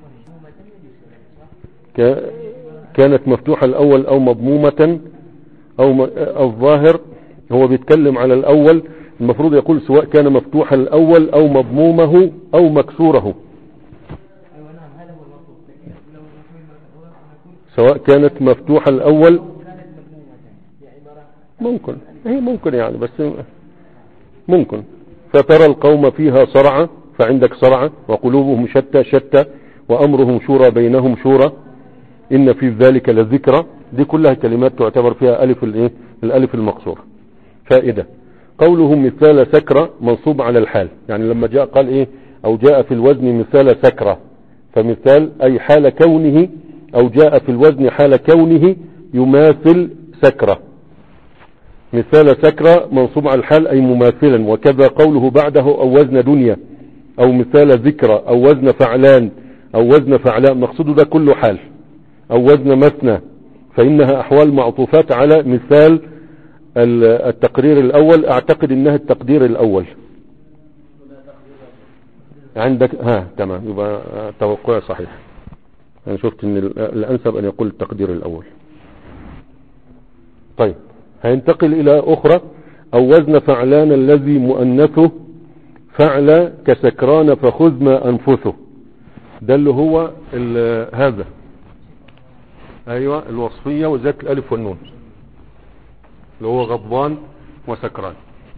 ك- كانت مفتوحة الأول أو مضمومة او م- الظاهر هو بيتكلم على الاول المفروض يقول سواء كان مفتوح الاول او مضمومه او مكسوره ايوه نعم هذا هو المطلوب لكن لو نقول مثلا نقول سواء كانت مفتوحة الاول كانت مضمومة هي عبارة ممكن هي ممكن يعني بس ممكن فترى القوم فيها صرعى فعندك صرعى وقلوبهم شتى شتى وأمرهم شورى بينهم شورى إن في ذلك لذكرى دي كلها كلمات تعتبر فيها ألف الإيه الألف المقصورة فائدة قوله مثال سكرة منصوب على الحال يعني لما جاء قال إيه أو جاء في الوزن مثال سكرة فمثال أي حال كونه أو جاء في الوزن حال كونه يماثل سكرة مثال سكرة منصوب على الحال أي مماثلا وكذا قوله بعده أو وزن دنيا أو مثال ذكرى أو وزن فعلان أو وزن فعلان مقصوده ده كله حال أو وزن مثنى فإنها أحوال معطوفات على مثال ال- التقرير الأول أعتقد إنها التقدير الأول عندك ها تمام يبقى توقع صحيح أنا شفت إن ال- الأنسب أن يقول التقدير الأول طيب هينتقل إلى أخرى أو وزن فعلان الذي مؤنثه فعل كسكران فخذ ما أنفثه ده اللي هو ال- هذا أيوة الوصفية وذات الألف والنون اللي هو غضبان وسكران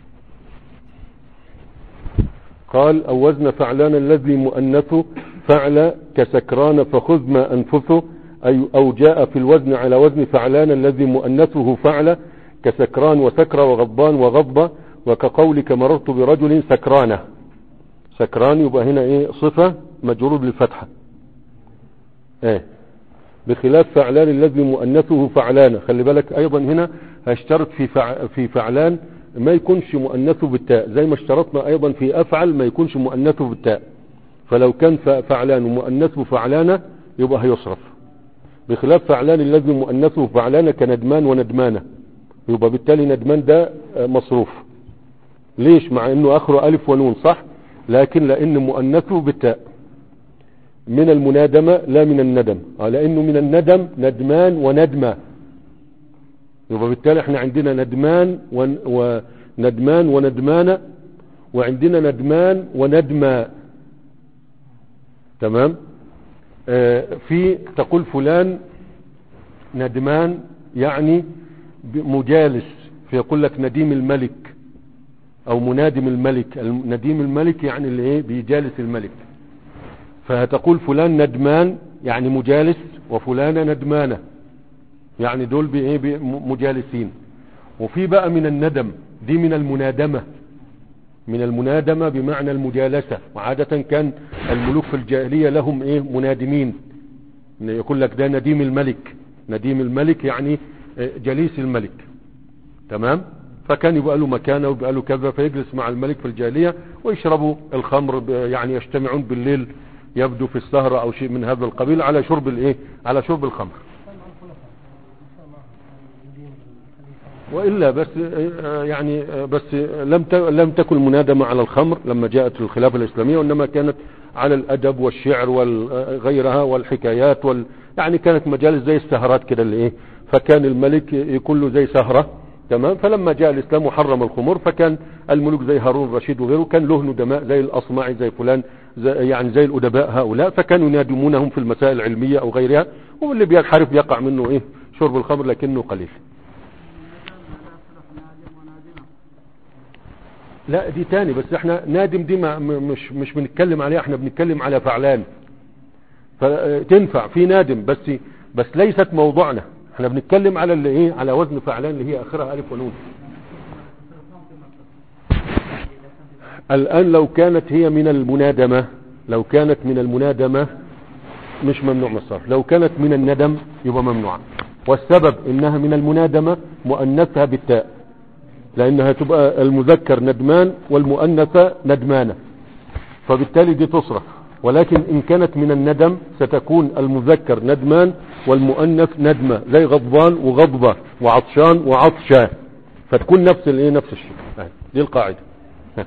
قال أو وزن فعلان الذي مؤنثه فعل كسكران فخذ ما أنفثه أي أو جاء في الوزن على وزن فعلان الذي مؤنثه فعل كسكران وسكر وغضبان وغضبة وكقولك مررت برجل سكرانة سكران يبقى هنا ايه صفة مجرور بالفتحة ايه بخلاف فعلان الذي مؤنثه فعلان خلي بالك ايضا هنا هاشترط في فع في فعلان ما يكونش مؤنثه بالتاء زي ما اشترطنا ايضا في افعل ما يكونش مؤنثه بالتاء فلو كان ف- فعلان ومؤنثه فعلانة يبقى هيصرف بخلاف فعلان الذي مؤنثه فعلانة كندمان وندمانة يبقى بالتالي ندمان ده آه، مصروف ليش مع انه اخره الف ونون صح لكن لان مؤنثه بالتاء من المنادمة لا من الندم آه، لانه من الندم ندمان وندمة يبقى بالتالي احنا عندنا ندمان ون- وندمان وندمانة وعندنا ندمان وندمى تمام آه، في تقول فلان ندمان يعني ب- مجالس فيقول لك نديم الملك او منادم الملك الم- نديم الملك يعني اللي ايه بيجالس الملك فهتقول فلان ندمان يعني مجالس وفلانة ندمانة يعني دول بايه بي- م- مجالسين وفي بقى من الندم دي من المنادمة من المنادمة بمعنى المجالسة وعادة كان الملوك في الجاهلية لهم ايه منادمين إن يقول لك ده نديم الملك نديم الملك يعني آه، جليس الملك تمام فكان يبقى له مكانه ويبقى له كذا فيجلس مع الملك في الجاهلية ويشربوا الخمر ب- يعني يجتمعون بالليل يبدو في السهرة او شيء من هذا القبيل على شرب الايه على شرب الخمر والا بس آه، يعني آه، بس آه، لم ت- لم تكن منادمه على الخمر لما جاءت الخلافه الاسلاميه وانما كانت على الادب والشعر وغيرها والحكايات وال يعني كانت مجالس زي السهرات كده اللي ايه فكان الملك يكون له زي سهره تمام فلما جاء الاسلام وحرم الخمور فكان الملوك زي هارون الرشيد وغيره كان له ندماء زي الاصمعي زي فلان زي يعني زي الادباء هؤلاء فكانوا ينادمونهم في المسائل العلميه او غيرها واللي بينحرف يقع منه ايه شرب الخمر لكنه قليل لا دي تاني بس احنا نادم دي ما م- مش مش بنتكلم عليها احنا بنتكلم على فعلان فتنفع في نادم بس بس ليست موضوعنا احنا بنتكلم على اللي ايه على وزن فعلان اللي هي اخرها الف ونون الان لو كانت هي من المنادمة لو كانت من المنادمة مش ممنوع من الصرف لو كانت من الندم يبقى ممنوعة والسبب انها من المنادمة مؤنثها بالتاء لانها تبقى المذكر ندمان والمؤنثة ندمانة فبالتالي دي تصرف ولكن ان كانت من الندم ستكون المذكر ندمان والمؤنث ندمة زي غضبان وغضبة وعطشان وعطشة فتكون نفس الايه نفس الشيء آه، دي القاعدة آه.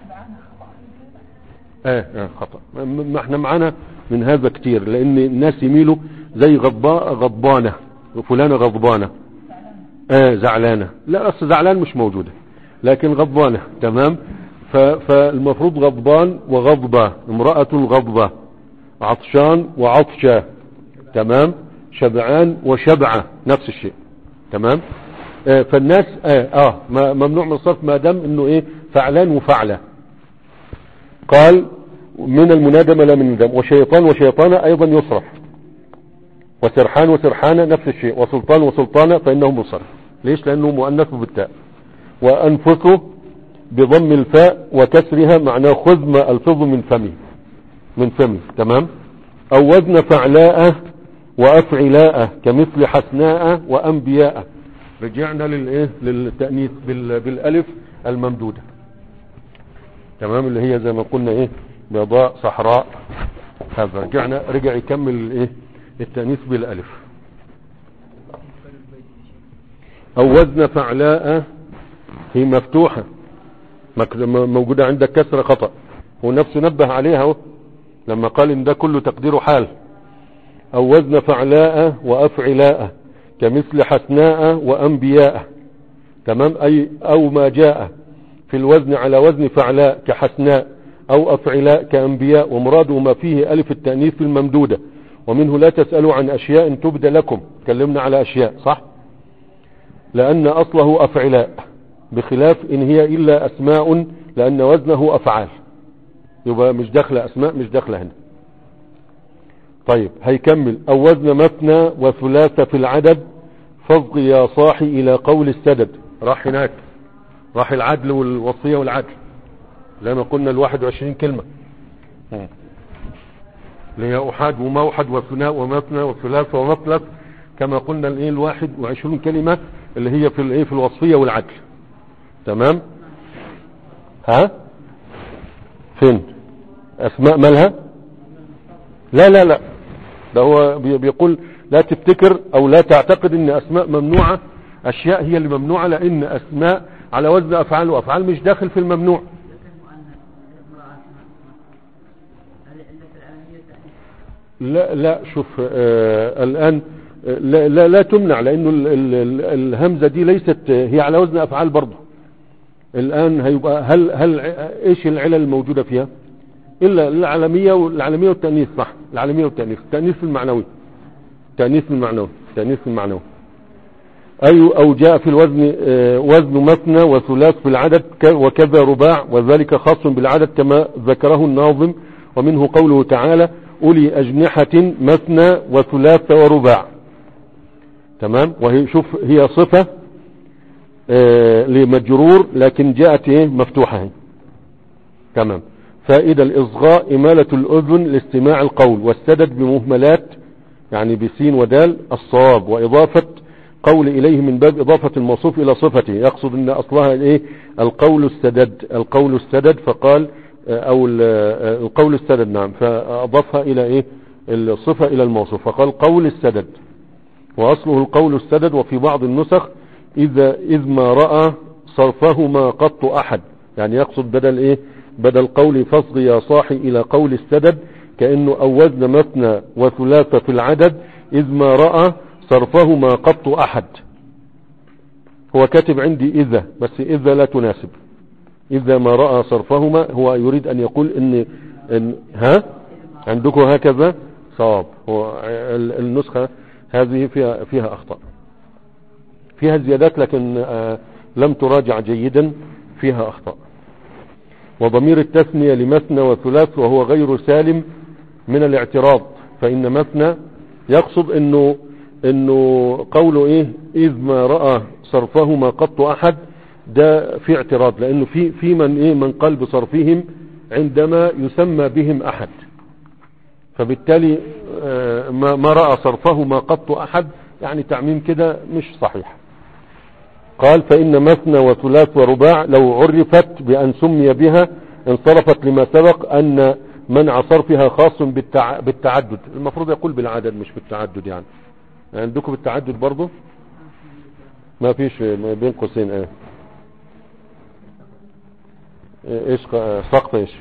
اه اه خطأ ما- ما احنا معانا من هذا كتير لان الناس يميلوا زي غضباء غضبانة وفلانة غضبانة آه زعلانة لا أصل زعلان مش موجودة لكن غضبانة تمام ف- فالمفروض غضبان وغضبة امرأة غضبة عطشان وعطشة تمام شبعان وشبعة نفس الشيء تمام آه فالناس آه, آه ما- ممنوع من الصرف ما دام انه ايه فعلان وفعلة قال من المنادمة لا من الندم وشيطان وشيطانة ايضا يصرف وسرحان وسرحانة نفس الشيء وسلطان وسلطانة فإنه منصرف ليش لأنه مؤنث بالتاء وأنفسه بضم الفاء وكسرها معناه خذ ما ألفظ من فمي من فمي تمام أو وزن فعلاء وأفعلاء كمثل حسناء وأنبياء رجعنا للإيه للتأنيث بال- بالألف الممدودة تمام اللي هي زي ما قلنا إيه بيضاء صحراء هذا رجعنا رجع يكمل الإيه التأنيث بالألف أو وزن فعلاء هي مفتوحة مك- م- موجودة عندك كسر خطأ هو نفسه نبه عليها اهو لما قال ان ده كله تقديره حال أو وزن فعلاء وأفعلاء كمثل حسناء وأنبياء تمام أي أو ما جاء في الوزن على وزن فعلاء كحسناء أو أفعلاء كأنبياء ومراده ما فيه ألف التأنيث الممدودة ومنه لا تسألوا عن أشياء تبدى لكم تكلمنا على أشياء صح لأن أصله أفعلاء بخلاف إن هي إلا أسماء لأن وزنه أفعال يبقى مش داخلة أسماء مش داخلة هنا طيب هيكمل أو وزن مثنى وثلاث في العدد فض يا صاحي إلى قول السدد راح هناك راح العدل والوصية والعدل زي ما قلنا الواحد وعشرين كلمة اللي هي أحاد وموحد وثناء ومثنى وثلاث ومثلث كما قلنا الايه الواحد وعشرون كلمة اللي هي في الايه في الوصفية والعدل تمام ها فين اسماء مالها لا لا لا ده هو بي- بيقول لا تفتكر او لا تعتقد ان اسماء ممنوعة اشياء هي اللي ممنوعة لان اسماء على وزن افعال وافعال مش داخل في الممنوع لا لا شوف آه الآن آه، لا, لا, لا تمنع لأنه ال ال ال الهمزة دي ليست آه، هي على وزن أفعال برضه الآن هيبقى هل هل ع- إيش العلل الموجودة فيها إلا العالمية والعالمية والتأنيث صح العالمية والتأنيث التأنيث المعنوي التأنيث المعنوي التأنيث المعنوي أي أو جاء في الوزن آه، وزن مثنى وثلاث في العدد ك- وكذا رباع وذلك خاص بالعدد كما ذكره الناظم ومنه قوله تعالى أولي أجنحة مثنى وثلاث ورباع تمام وهي شوف هي صفة آه، لمجرور لكن جاءت ايه مفتوحة هي. تمام فائدة الإصغاء إمالة الأذن لاستماع القول والسدد بمهملات يعني بسين ودال الصواب وإضافة قول إليه من باب إضافة الموصوف إلى صفته يقصد أن أصلها إيه القول السدد القول السدد فقال آه، أو ال- آه، القول السدد نعم فأضافها إلى إيه الصفة إلى الموصوف فقال قول السدد وأصله القول السدد وفي بعض النسخ إذا إذ ما رأى صرفهما قط أحد يعني يقصد بدل إيه بدل قول فصغ يا صاحي إلى قول السدد كأنه أوزن مثنى وثلاثة في العدد إذ ما رأى صرفهما قط أحد هو كاتب عندي إذا بس إذا لا تناسب إذا ما رأى صرفهما هو يريد أن يقول إن, إن ها عندكم هكذا صواب هو ال- النسخة هذه فيها, فيها أخطاء فيها زيادات لكن آه، لم تراجع جيدا فيها أخطاء وضمير التثنية لمثنى وثلاث وهو غير سالم من الاعتراض فإن مثنى يقصد انه انه قوله ايه اذ ما رأى صرفهما قط احد ده في اعتراض لانه في في من ايه من قال بصرفهم عندما يسمى بهم احد فبالتالي آه، ما ما رأى صرفهما قط احد يعني تعميم كده مش صحيح قال فإن مثنى وثلاث ورباع لو عرفت بأن سمي بها انصرفت لما سبق أن منع صرفها خاص بالتع... بالتعدد المفروض يقول بالعدد مش بالتعدد يعني عندكم بالتعدد برضه ما فيش ما بين قوسين ايه إيه، ايش ق- سقط ايش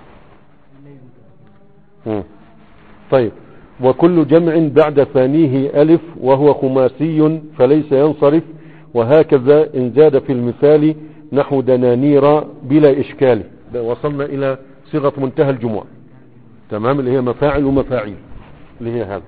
مم. طيب وكل جمع بعد ثانيه ألف وهو خماسي فليس ينصرف وهكذا إن زاد في المثال نحو دنانير بلا إشكال وصلنا إلى صيغة منتهى الجموع تمام اللي هي مفاعل ومفاعيل اللي هي هذا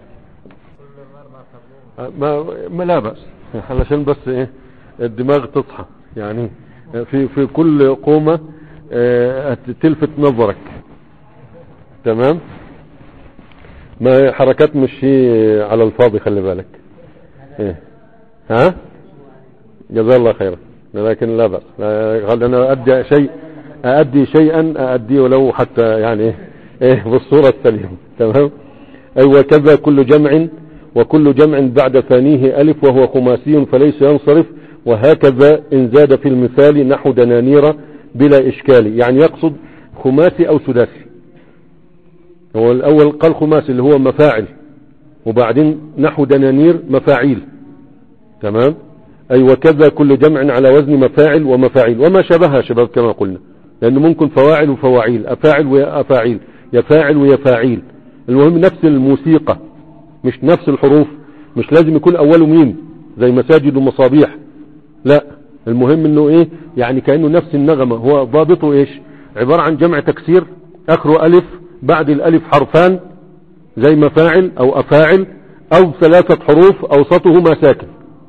ما, ما لا بأس علشان بس ايه الدماغ تصحى يعني في في كل قومة اه تلفت نظرك تمام ما حركات مش هي على الفاضي خلي بالك ايه ها جزاه الله خيرا لكن لا بأس لا- قال انا ادي شيء أأدي شيئا أأدي ولو حتى يعني إيه- ايه بالصورة السليمة تمام أي وكذا كل جمع وكل جمع بعد ثانيه ألف وهو خماسي فليس ينصرف وهكذا إن زاد في المثال نحو دنانير بلا إشكال يعني يقصد خماسي أو سداسي هو الأول قال خماسي اللي هو مفاعل وبعدين نحو دنانير مفاعيل تمام أي وكذا كل جمع على وزن مفاعل ومفاعيل وما شبهها شباب كما قلنا لأنه ممكن فواعل وفواعيل أفاعل وأفاعيل يفاعل ويفاعيل المهم نفس الموسيقى مش نفس الحروف مش لازم يكون أوله ميم زي مساجد ومصابيح لا المهم انه ايه يعني كأنه نفس النغمة هو ضابطه ايش عبارة عن جمع تكسير اخره الف بعد الالف حرفان زي مفاعل او افاعل او ثلاثة حروف اوسطه ما ساكن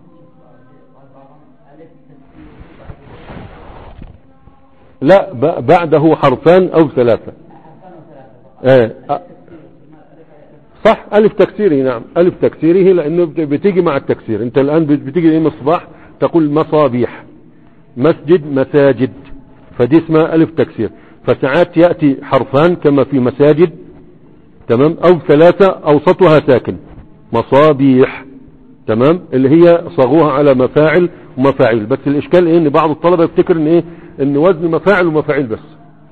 لا ب- بعده حرفان او ثلاثة آه. آه. صح ألف تكسيره نعم ألف تكسيره لأنه بت- بتيجي مع التكسير أنت الآن بت- بتيجي إيه مصباح تقول مصابيح مسجد مساجد فدي اسمها ألف تكسير فساعات يأتي حرفان كما في مساجد تمام أو ثلاثة أوسطها ساكن مصابيح تمام اللي هي صاغوها على مفاعل ومفاعيل بس الإشكال إيه إن بعض الطلبة يفتكر إن إيه إن وزن مفاعل ومفاعيل بس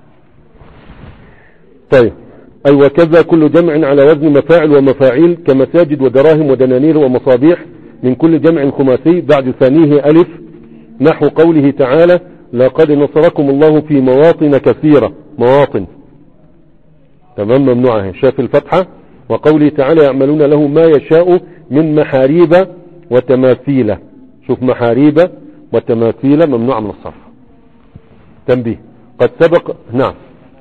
طيب أي وكذا كل جمع على وزن مفاعل ومفاعيل كمساجد ودراهم ودنانير ومصابيح من كل جمع خماسي بعد ثانيه ألف نحو قوله تعالى لقد نصركم الله في مواطن كثيرة مواطن تمام ممنوعة شاف الفتحة وقوله تعالى يعملون له ما يشاء من محاريب وتماثيل شوف محاريب وتماثيل ممنوعة من الصرف تنبيه قد سبق نعم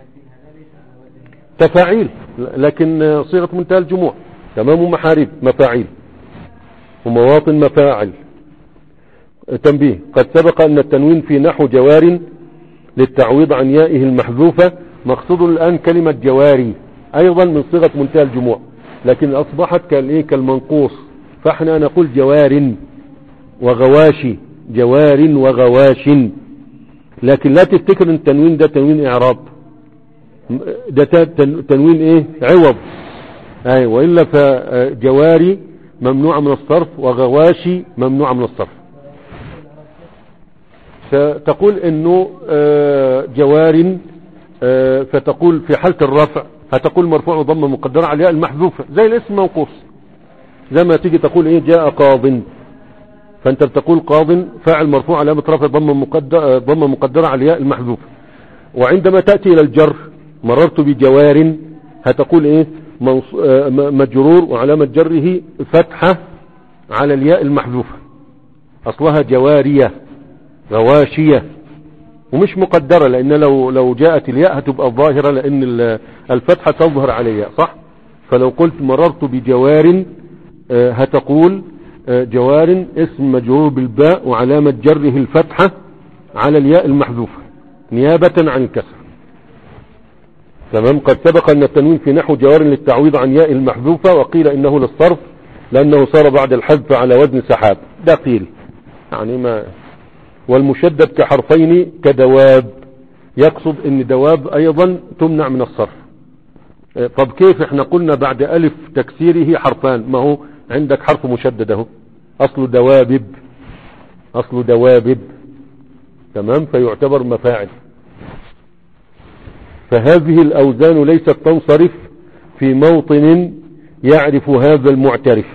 تفاعيل لكن صيغة منتهى الجموع تمام محاريب مفاعيل ومواطن مفاعل تنبيه قد سبق أن التنوين في نحو جوار للتعويض عن يائه المحذوفة مقصود الآن كلمة جواري أيضا من صيغة منتهى الجموع لكن أصبحت كالإيه كالمنقوص فاحنا نقول جوار وغواشي جوار وغواش لكن لا تفتكر ان التنوين ده تنوين اعراب ده تن- تنوين ايه عوض اي والا فجواري ممنوعة من الصرف وغواشي ممنوعة من الصرف فتقول انه آه، جوار آه، فتقول في حالة الرفع هتقول مرفوع وضمه مقدرة على الياء المحذوفة زي الاسم منقوص زي ما تيجي تقول ايه جاء قاض فانت بتقول قاض فاعل مرفوع علامة رفع ضمه مقدرة ضمه مقدرة على الياء المحذوفة وعندما تأتي إلى الجر مررت بجوار هتقول إيه منص... آه، م- مجرور وعلامة جره فتحة على الياء المحذوفة أصلها جوارية غواشية ومش مقدرة لأن لو لو جاءت الياء هتبقى ظاهرة لأن ال- الفتحة تظهر على الياء صح فلو قلت مررت بجوار آه، هتقول آه، جوار اسم مجرور بالباء وعلامة جره الفتحة على الياء المحذوفة نيابة عن الكسر تمام قد سبق أن التنوين في نحو جوار للتعويض عن ياء المحذوفة وقيل إنه للصرف لأنه صار بعد الحذف على وزن سحاب ده قيل يعني ما والمشدد كحرفين كدواب يقصد ان دواب ايضا تمنع من الصرف اه، طب كيف احنا قلنا بعد الف تكسيره حرفان ما هو عندك حرف مشدد اهو اصل دوابب اصل دوابب تمام فيعتبر مفاعل فهذه الاوزان ليست تنصرف في موطن يعرف هذا المعترف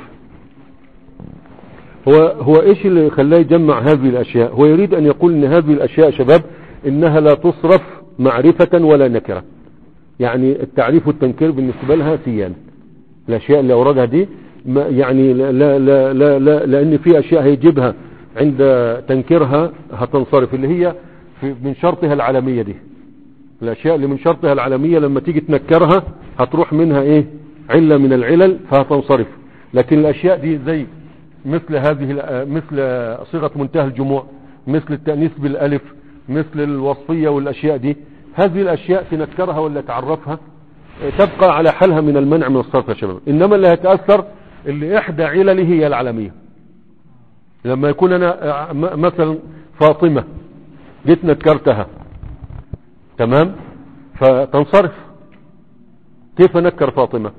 هو هو ايش اللي خلاه يجمع هذه الاشياء هو يريد ان يقول ان هذه الاشياء شباب انها لا تصرف معرفة ولا نكرة يعني التعريف والتنكير بالنسبة لها سيان الاشياء اللي اوردها دي ما يعني لا لا لا لا, لا لان في اشياء هيجيبها عند تنكيرها هتنصرف اللي هي في من شرطها العالمية دي الاشياء اللي من شرطها العالمية لما تيجي تنكرها هتروح منها ايه علة من العلل فهتنصرف لكن الاشياء دي زي مثل هذه ال- مثل صيغة منتهى الجموع مثل التأنيث بالالف مثل الوصفية والاشياء دي هذه الاشياء تنكرها ولا تعرفها اه، تبقى على حالها من المنع من الصرف يا شباب انما اللي هيتأثر اللي احدى علله هي العالمية لما يكون انا اه، م- مثلا فاطمة جيت نكرتها تمام فتنصرف كيف نكر فاطمة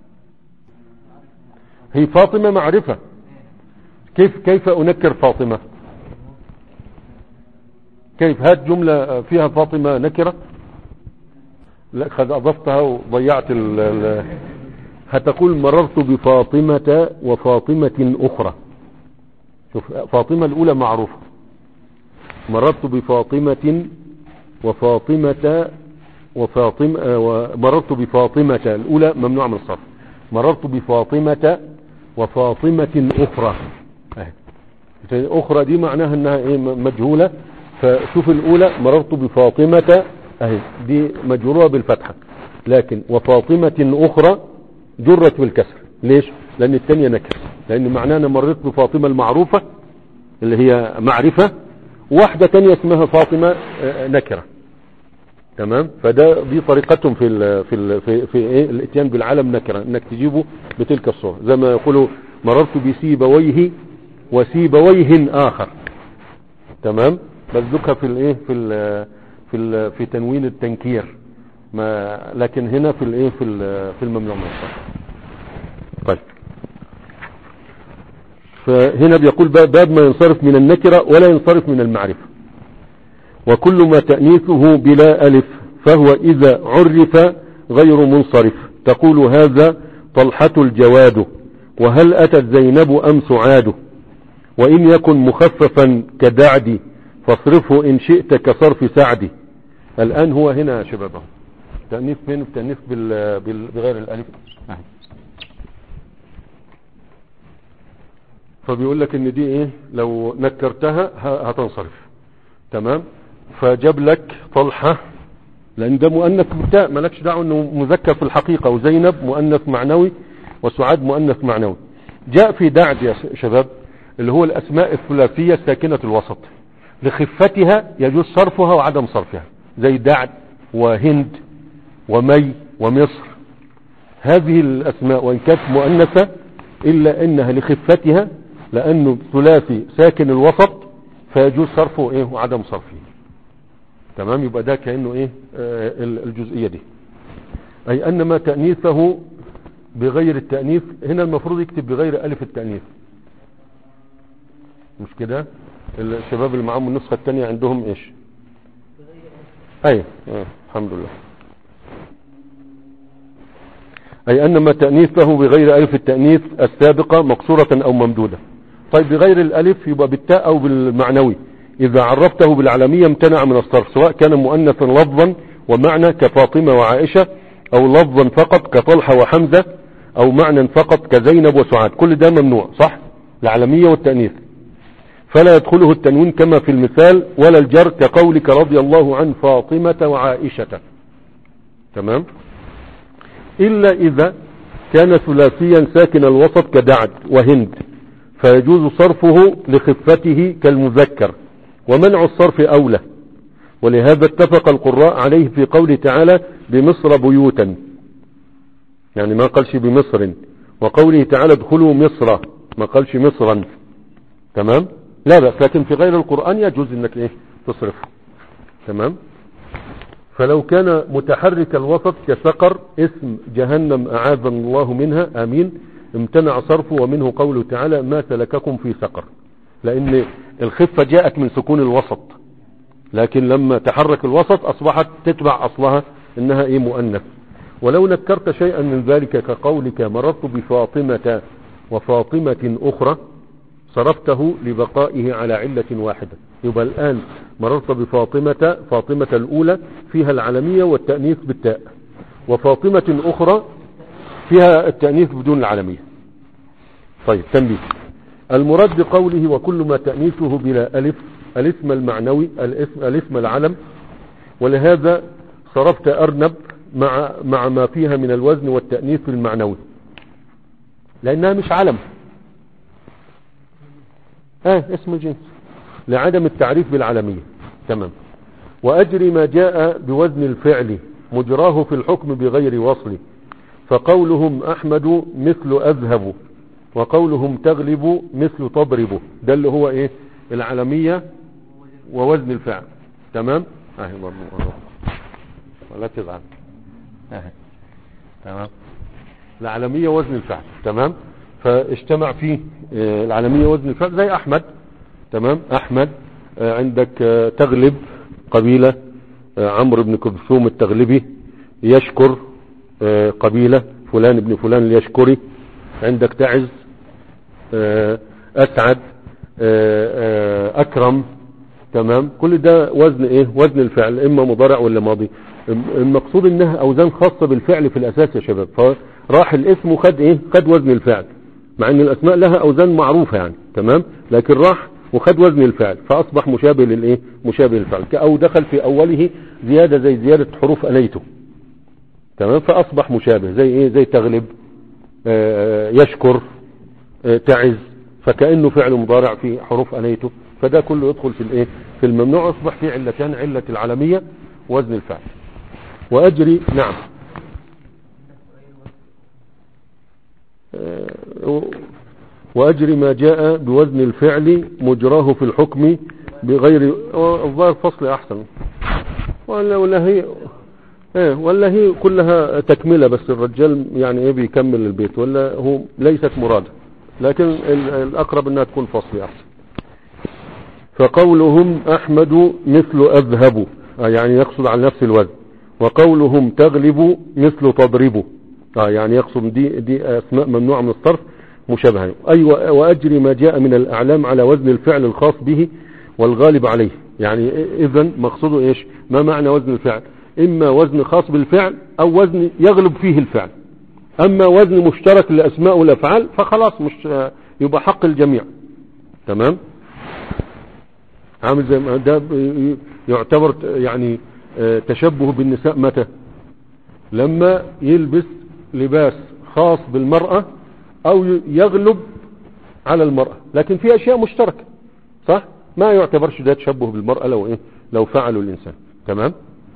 هي فاطمة معرفة كيف كيف أنكر فاطمة كيف هات جملة فيها فاطمة نكرة لا قد أضفتها وضيعت ال ال هتقول مررت بفاطمة وفاطمة أخرى شوف فاطمة الأولى معروفة مررت بفاطمة وفاطمة وفاطمة آه، ومررت بفاطمة الأولى ممنوع من الصرف مررت بفاطمة وفاطمة أخرى أهي. أخرى دي معناها أنها إيه م- مجهولة فشوف الأولى مررت بفاطمة أهي دي مجرورة بالفتحة لكن وفاطمة أخرى جرت بالكسر ليش؟ لأن الثانية نكر لأن معناها أنا مررت بفاطمة المعروفة اللي هي معرفة واحدة تانية اسمها فاطمة آه، نكرة تمام فده دي طريقتهم في ال في ال في, في ايه الاتيان بالعالم نكره انك تجيبه بتلك الصوره زي ما يقولوا مررت بسيبويه وسيبويه اخر تمام بذكها في الايه في ال في ال في تنوين التنكير ما لكن هنا في الايه في ال- في الممنوع من الصرف طيب فهنا بيقول باب باب ما ينصرف من النكره ولا ينصرف من المعرفه وكل ما تأنيثه بلا ألف فهو إذا عرف غير منصرف تقول هذا طلحة الجواد وهل أتت زينب أم سعاد وإن يكن مخففا كدعد فاصرفه إن شئت كصرف سعد الآن هو هنا يا شباب أهو. تأنيث فين التأنيث بال... بال... بغير الألف أهي. فبيقول لك ان دي ايه لو نكرتها ه- هتنصرف تمام فجاب لك طلحة لان ده مؤنث بتاء مالكش دعوه انه مذكر في الحقيقة وزينب مؤنث معنوي وسعاد مؤنث معنوي جاء في دعد يا ش- شباب اللي هو الاسماء الثلاثية ساكنة الوسط لخفتها يجوز صرفها وعدم صرفها زي دعد وهند ومي ومصر هذه الاسماء وان كانت مؤنثة الا انها لخفتها لانه ثلاثي ساكن الوسط فيجوز صرفه ايه وعدم صرفه تمام يبقى ده كأنه ايه آه ال- الجزئية دي اي ان ما تأنيثه بغير التأنيث هنا المفروض يكتب بغير الف التأنيث مش كده الشباب اللي معاهم النسخة التانية عندهم ايش اي آه الحمد لله أي أن ما تأنيثه بغير ألف التأنيث السابقة مقصورة أو ممدودة طيب بغير الألف يبقى بالتاء أو بالمعنوي إذا عرفته بالعلمية امتنع من الصرف سواء كان مؤنثا لفظا ومعنى كفاطمة وعائشة أو لفظا فقط كطلحة وحمزة أو معنى فقط كزينب وسعاد كل ده ممنوع صح العلمية والتأنيث فلا يدخله التنوين كما في المثال ولا الجر كقولك رضي الله عن فاطمة وعائشة تمام إلا إذا كان ثلاثيا ساكن الوسط كدعد وهند فيجوز صرفه لخفته كالمذكر ومنع الصرف أولى ولهذا اتفق القراء عليه في قوله تعالى بمصر بيوتا يعني ما قالش بمصر وقوله تعالى ادخلوا مصر ما قالش مصرا تمام لا بأس لكن في غير القرآن يجوز انك ايه تصرف تمام فلو كان متحرك الوسط كسقر اسم جهنم أعاذنا الله منها آمين امتنع صرفه ومنه قوله تعالى ما سلككم في سقر لأن الخفة جاءت من سكون الوسط لكن لما تحرك الوسط أصبحت تتبع أصلها إنها إيه مؤنث ولو نكرت شيئا من ذلك كقولك مررت بفاطمة وفاطمة أخرى صرفته لبقائه على علة واحدة يبقى الآن مررت بفاطمة فاطمة الأولى فيها العلمية والتأنيث بالتاء وفاطمة أخرى فيها التأنيث بدون العلمية طيب تنبيه المراد بقوله وكل ما تأنيثه بلا ألف الاسم المعنوي الاسم, الاسم العلم ولهذا صرفت أرنب مع, مع ما فيها من الوزن والتأنيث المعنوي لأنها مش علم اه اسم الجنس لعدم التعريف بالعلمية تمام وأجري ما جاء بوزن الفعل مجراه في الحكم بغير وصل فقولهم أحمد مثل أذهب وقولهم تغلب مثل تضرب ده اللي هو ايه العلمية ووزن الفعل تمام اهي برضو أهو. ولا تزعل اهي تمام العلمية وزن الفعل تمام فاجتمع فيه آه، العلمية وزن الفعل زي احمد تمام احمد آه، عندك آه، تغلب قبيلة آه، عمرو بن كلثوم التغلبي يشكر آه، قبيلة فلان ابن فلان اليشكري عندك تعز آه، اسعد آه، آه، اكرم تمام كل ده وزن ايه وزن الفعل اما مضارع ولا ماضي الم- المقصود انها اوزان خاصة بالفعل في الاساس يا شباب فراح الاسم وخد ايه خد وزن الفعل مع ان الاسماء لها اوزان معروفة يعني تمام لكن راح وخد وزن الفعل فاصبح مشابه للايه مشابه للفعل او دخل في اوله زيادة زي زيادة حروف انيته تمام فاصبح مشابه زي ايه زي تغلب آه، يشكر آه، تعز فكأنه فعل مضارع في حروف أنيته فده كله يدخل في الايه في الممنوع اصبح في علتان علة العالمية وزن الفعل واجري نعم آه، واجري ما جاء بوزن الفعل مجراه في الحكم بغير آه، الظاهر فصل احسن ولا ولا هي ايه ولا هي كلها تكملة بس الرجال يعني ايه بيكمل البيت ولا هو ليست مرادة لكن ال- الاقرب انها تكون فصل احسن فقولهم احمد مثل اذهب آه يعني يقصد على نفس الوزن وقولهم تغلب مثل تضرب آه يعني يقصد دي, دي اسماء ممنوعة من الصرف مشابهة اي و- واجري ما جاء من الاعلام على وزن الفعل الخاص به والغالب عليه يعني اذا مقصوده ايش ما معنى وزن الفعل اما وزن خاص بالفعل او وزن يغلب فيه الفعل اما وزن مشترك للاسماء والافعال فخلاص مش يبقى حق الجميع تمام عامل زي ما ده ب- يعتبر ت- يعني آه، تشبه بالنساء متى لما يلبس لباس خاص بالمرأة او ي- يغلب على المرأة لكن في اشياء مشتركة صح ما يعتبرش ده تشبه بالمرأة لو ايه لو فعلوا الانسان تمام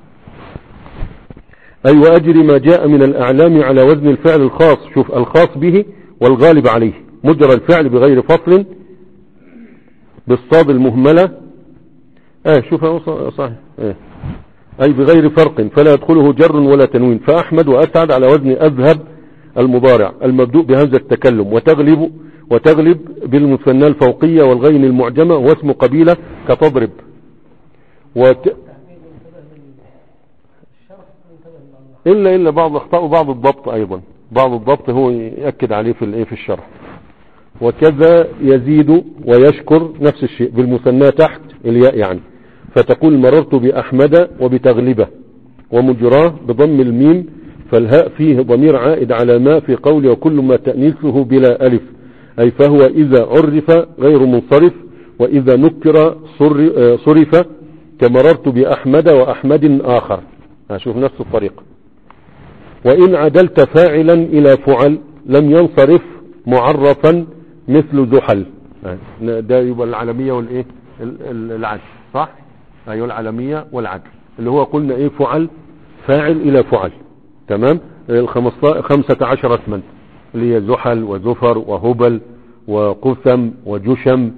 أي وأجري ما جاء من الأعلام على وزن الفعل الخاص شوف الخاص به والغالب عليه مجرى الفعل بغير فصل بالصاد المهملة اه شوف أهو ص- صحيح اه أي بغير فرق فلا يدخله جر ولا تنوين فأحمد وأسعد على وزن أذهب المضارع المبدوء بهمزة التكلم وتغلب وتغلب بالمثنى الفوقية والغين المعجمة واسم قبيلة كتضرب وت... التعقيد انتبه للشرح انتبه لله إلا إلا بعض الأخطاء وبعض الضبط أيضا بعض الضبط هو يأكد عليه في الإيه في الشرح وكذا يزيد ويشكر نفس الشيء بالمثنى تحت الياء يعني فتقول مررت بأحمد وبتغلبه ومجراه بضم الميم فالهاء فيه ضمير عائد على ما في قول وكل ما تأنيثه بلا ألف أي فهو إذا عرف غير منصرف وإذا نكر صر- آه، صرف كمررت بأحمد وأحمد آخر هشوف نفس الطريقة وإن عدلت فاعلا إلى فعل لم ينصرف معرفا مثل زحل آه، ده يبقى العالمية والإيه ال- ال- العدل صح أيوة العالمية والعدل اللي هو قلنا إيه فعل فاعل إلى فعل تمام الخمسة خمسة عشر اسما اللي هي زحل وزفر وهبل وقثم وجشم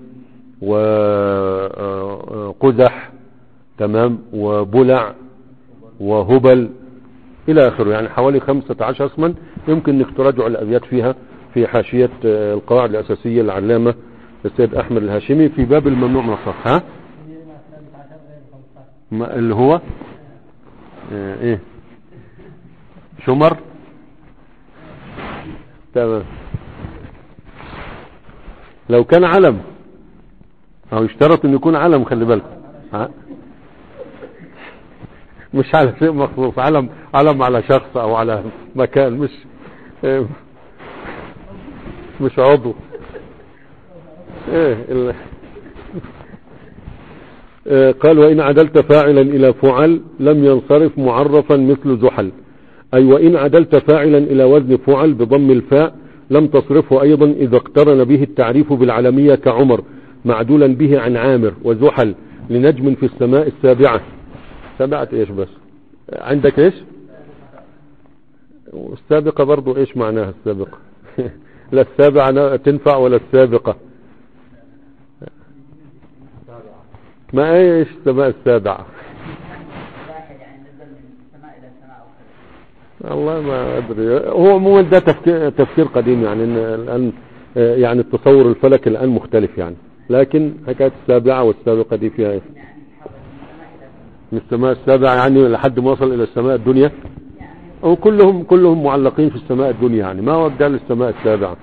وقزح تمام وبلع وهبل إلى آخره يعني حوالي خمسة عشر اسما يمكن انك تراجعوا الأبيات فيها في حاشية آه، القواعد الأساسية العلامة السيد أحمد الهاشمي في باب الممنوع من الصرف ها اللي مع 13 غير 15 ما- اللي هو آه، ايه شمر تمام لو كان علم او يشترط ان يكون علم خلي بالك ها مش على شيء مخصوص علم علم على شخص او على مكان مش آه، مش عضو ايه ال... آه، قال وإن عدلت فاعلا إلى فعل لم ينصرف معرفا مثل زحل أي وإن عدلت فاعلا إلى وزن فعل بضم الفاء لم تصرفه أيضا إذا اقترن به التعريف بالعلمية كعمر معدولا به عن عامر وزحل لنجم في السماء السابعة سبعة ايش بس عندك ايش والسابقة برضو ايش معناها السابقة لا السابعة تنفع ولا السابقة ما ايش السماء السابعة واحد يعني نزل من السماء الى السماء او كذا والله ما ادري هو عموما ده تفكير, تفكير قديم يعني ان الان آه، يعني التصور الفلكي الان مختلف يعني لكن حكاية السابعة والسابقة دي فيها ايه من السماء السابعة يعني لحد ما وصل الى السماء الدنيا او كلهم كلهم معلقين في السماء الدنيا يعني ما وجه للسماء السابعة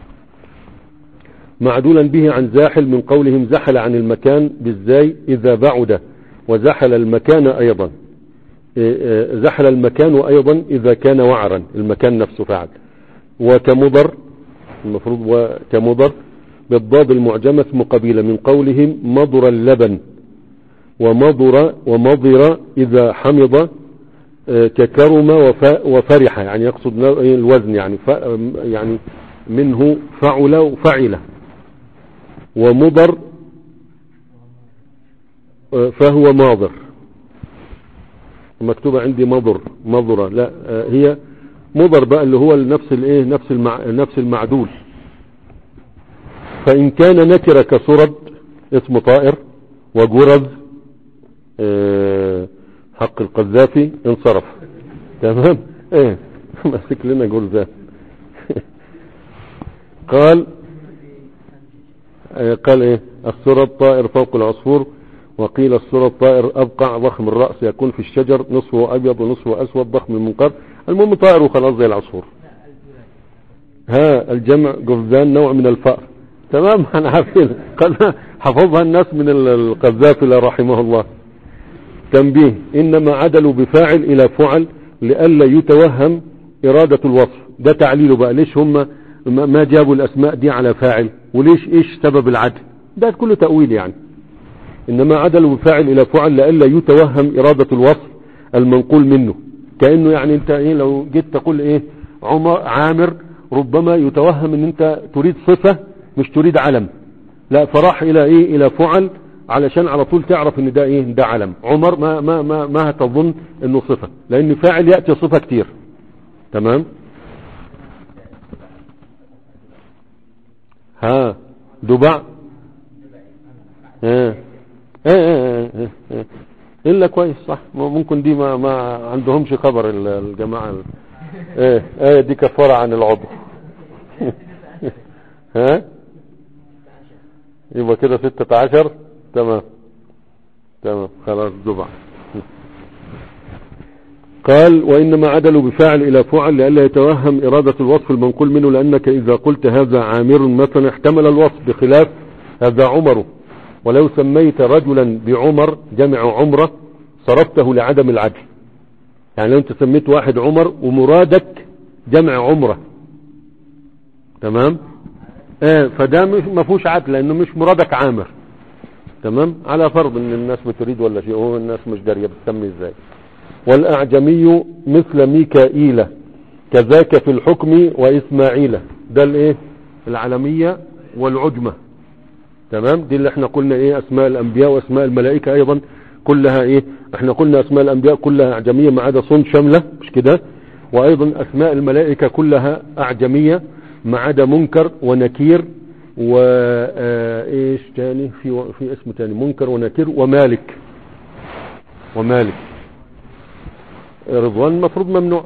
معدولا به عن زاحل من قولهم زحل عن المكان بالزاي إذا بعد وزحل المكان أيضا إيه إيه زحل المكان أيضا إذا كان وعرا المكان نفسه فعل وكمضر المفروض وكمضر بالضاد المعجمة مقبيلة من قولهم مضر اللبن ومضر ومضر إذا حمض آه، ككرم وف- وفرح يعني يقصد الوزن يعني ف يعني منه فعل وفعل ومضر آه، فهو ماضر مكتوبة عندي مضر مضرة لا آه، هي مضر بقى اللي هو نفس الايه نفس المع... نفس المعدول فإن كان نكرة كسرد اسم طائر وجرز آه، حق القذافي انصرف تمام ايه ماسك لنا جرزان قال آه، قال ايه السرد طائر فوق العصفور وقيل السرد طائر ابقع ضخم الرأس يكون في الشجر نصفه ابيض ونصفه اسود ضخم المنقر المهم طائر وخلاص زي العصفور ها الجمع قفزان نوع من الفأر تمام انا عارفين قال حفظها الناس من ال- القذافي لا رحمه الله تنبيه انما عدلوا بفاعل الى فعل لئلا يتوهم ارادة الوصف ده تعليله بقى ليش هم ما ما جابوا الاسماء دي على فاعل وليش ايش سبب العدل ده كله تأويل يعني انما عدلوا بفاعل الى فعل لئلا يتوهم ارادة الوصف المنقول منه كأنه يعني انت ايه لو جيت تقول ايه عمر عامر ربما يتوهم ان انت تريد صفة مش تريد علم لا فراح الى ايه الى فعل علشان على طول تعرف ان ده ايه ده علم عمر ما ما ما ما هتظن انه صفة لان فاعل يأتي صفة كتير تمام ها دبع ها ايه ايه ايه ايه الا كويس صح ممكن دي ما ما عندهمش خبر ال- الجماعة ال- ايه ايه دي كفارة عن العضو ها يبقى كده ستة عشر تمام تمام خلاص دبع قال وإنما عدلوا بفاعل إلى فعل لئلا يتوهم إرادة الوصف المنقول منه لأنك إذا قلت هذا عامر مثلا احتمل الوصف بخلاف هذا عمر ولو سميت رجلا بعمر جمع عمرة صرفته لعدم العدل يعني لو انت سميت واحد عمر ومرادك جمع عمرة تمام اه فده مش ما فيهوش عدل لانه مش مرادك عامر تمام على فرض ان الناس بتريد ولا شيء هو الناس مش داريه بتسمي ازاي والاعجمي مثل ميكائيل كذاك في الحكم واسماعيل ده الايه العلميه والعجمه تمام دي اللي احنا قلنا ايه اسماء الانبياء واسماء الملائكه ايضا كلها ايه احنا قلنا اسماء الانبياء كلها اعجميه ما عدا صن شامله مش كده وايضا اسماء الملائكه كلها اعجميه ما عدا منكر ونكير وايش تاني في في اسم تاني منكر ونكير ومالك ومالك رضوان المفروض ممنوع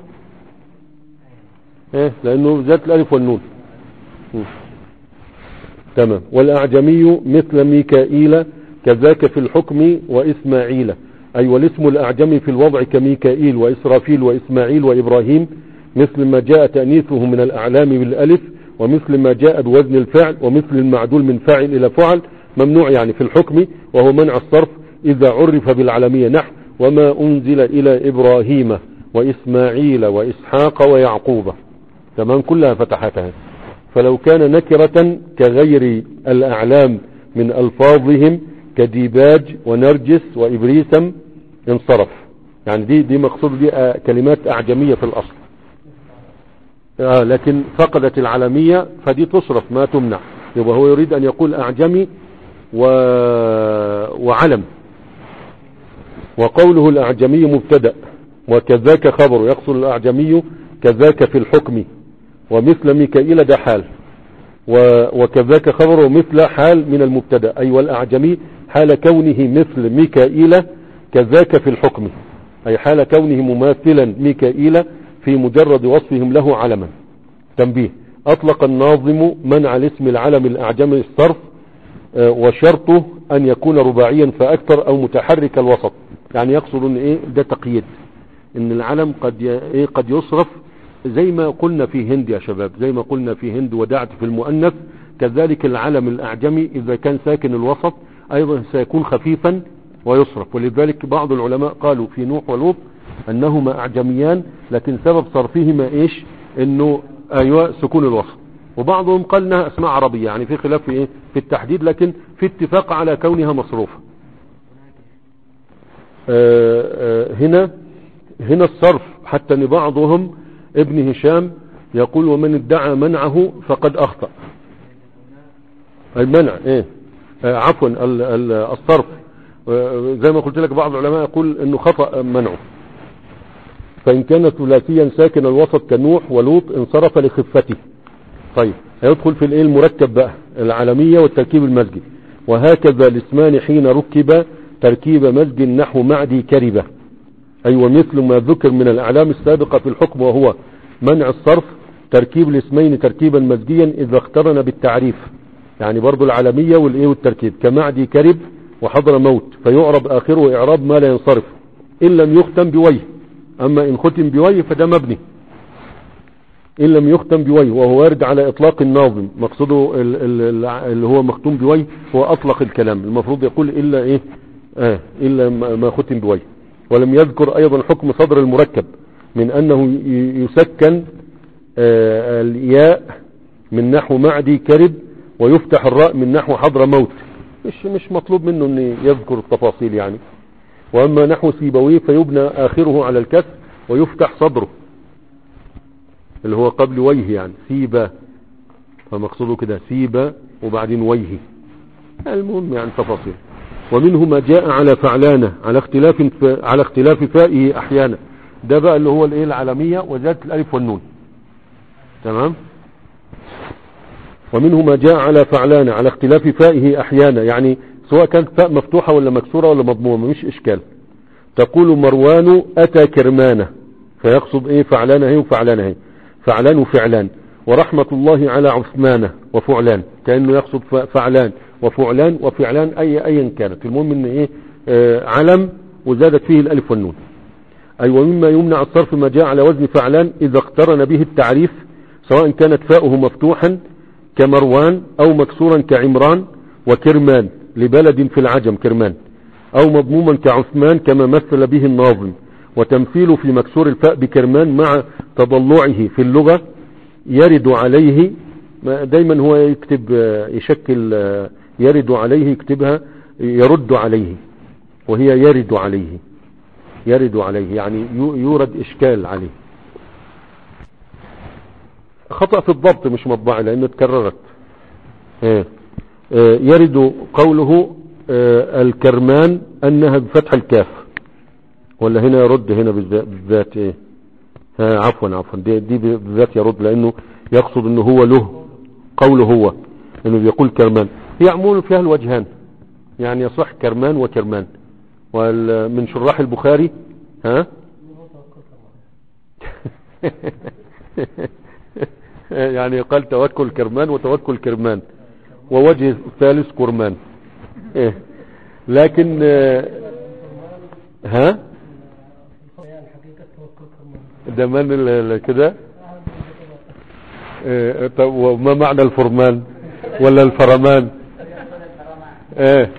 ايه لانه ذات الالف والنون م. تمام والأعجمي مثل ميكائيل كذاك في الحكم وإسماعيل أي والاسم الأعجمي في الوضع كميكائيل وإسرافيل وإسماعيل وإبراهيم مثل ما جاء تأنيثه من الأعلام بالألف ومثل ما جاء بوزن الفعل ومثل المعدول من فاعل إلى فعل ممنوع يعني في الحكم وهو منع الصرف إذا عرف بالعلمية نحو وما أنزل إلى إبراهيم وإسماعيل وإسحاق ويعقوب تمام كلها فتحتها فلو كان نكرة كغير الأعلام من ألفاظهم كديباج ونرجس وإبريسم انصرف يعني دي دي مقصود دي آه، كلمات أعجمية في الأصل آه لكن فقدت العالمية فدي تصرف ما تمنع يبقى هو يريد أن يقول أعجمي و... وعلم وقوله الأعجمي مبتدأ وكذاك خبر يقصد الأعجمي كذاك في الحكم ومثل ميكائيل ده حال و- وكذاك خبر مثل حال من المبتدا أي والأعجمي حال كونه مثل ميكائيل كذاك في الحكم أي حال كونه مماثلا ميكائيل في مجرد وصفهم له علما تنبيه أطلق الناظم منع الاسم العلم الأعجمي الصرف آه، وشرطه أن يكون رباعيا فأكثر أو متحرك الوسط يعني يقصد أن إيه ده تقييد ان العلم قد ي... إيه قد يصرف زي ما قلنا في هند يا شباب زي ما قلنا في هند ودعت في المؤنث كذلك العلم الاعجمي اذا كان ساكن الوسط ايضا سيكون خفيفا ويصرف ولذلك بعض العلماء قالوا في نوح ولوط انهما اعجميان لكن سبب صرفهما ايش انه ايوه سكون الوسط وبعضهم قال انها اسماء عربية يعني في خلاف في ايه في التحديد لكن في اتفاق على كونها مصروفة آه، آه، هنا هنا الصرف حتى ان بعضهم ابن هشام يقول ومن ادعى منعه فقد اخطأ المنع ايه آه عفوا ال- ال- الصرف آه، زي ما قلت لك بعض العلماء يقول انه خطأ منعه فان كان ثلاثيا ساكن الوسط كنوح ولوط انصرف لخفته طيب هيدخل في الايه المركب بقى العالمية والتركيب المزجي وهكذا الاسمان حين ركب تركيب مزج نحو معدي كربة أي ومثل ما ذكر من الأعلام السابقة في الحكم وهو منع الصرف تركيب الاسمين تركيبا مزجيا إذا اقترن بالتعريف يعني برضو العالمية والإيه والتركيب كمعدي كرب وحضر موت فيعرب آخره إعراب ما لا ينصرف إن لم يختم بوجه أما إن ختم بوجه فده مبني إن لم يختم بوجه وهو وارد على إطلاق الناظم مقصده ال- ال- ال- اللي هو مختوم بوجه هو أطلق الكلام المفروض يقول إلا إيه آه إلا ما ما ختم بوجه ولم يذكر أيضا حكم صدر المركب من أنه ي- يسكن آه الياء من نحو معدي كرب ويفتح الراء من نحو حضر موت مش مش مطلوب منه أن يذكر التفاصيل يعني وأما نحو سيبويه فيبنى آخره على الكسر ويفتح صدره اللي هو قبل وجه يعني سيبا فمقصوده كده سيبا وبعدين وجه المهم يعني تفاصيل ومنه ما جاء على فعلانة على اختلاف ف... على اختلاف فائه احيانا ده بقى اللي هو الايه العالمية وزادة الالف والنون تمام ومنه ما جاء على فعلانة على اختلاف فائه احيانا يعني سواء كانت فاء مفتوحة ولا مكسورة ولا مضمومة مش اشكال تقول مروان اتى كرمانه فيقصد ايه فعلان هي وفعلان هي فعلان وفعلان ورحمة الله على عثمان وفعلان كأنه يقصد ف- فعلان وفعلان وفعلان اي ايا كانت المهم ان ايه آه علم وزادت فيه الالف والنون اي ومما يمنع الصرف ما جاء على وزن فعلان اذا اقترن به التعريف سواء كانت فاؤه مفتوحا كمروان او مكسورا كعمران وكرمان لبلد في العجم كرمان او مضموما كعثمان كما مثل به الناظم وتمثيله في مكسور الفاء بكرمان مع تضلعه في اللغة يرد عليه ما- دايما هو يكتب آه، يشكل آه، يرد عليه يكتبها يرد عليه وهي يرد عليه يرد عليه يعني يو- يورد اشكال عليه خطأ في الضبط مش مطبعي لانه اتكررت آه. آه، يرد قوله آه، الكرمان انها بفتح الكاف ولا هنا يرد هنا بالذات- بالذات ايه ها عفوا عفوا دي, دي بالذات يرد لانه يقصد انه هو له قوله هو انه بيقول كرمان هي عموما فيها الوجهان يعني يصح كرمان وكرمان ومن شراح البخاري ها يعني قال توكل كرمان وتوكل كرمان ووجه الثالث كرمان إيه. لكن آه، ها يعني حقيقة توكل كمان ده من ال- ال- كده إيه، طب وما معنى الفرمان ولا الفرمان ايه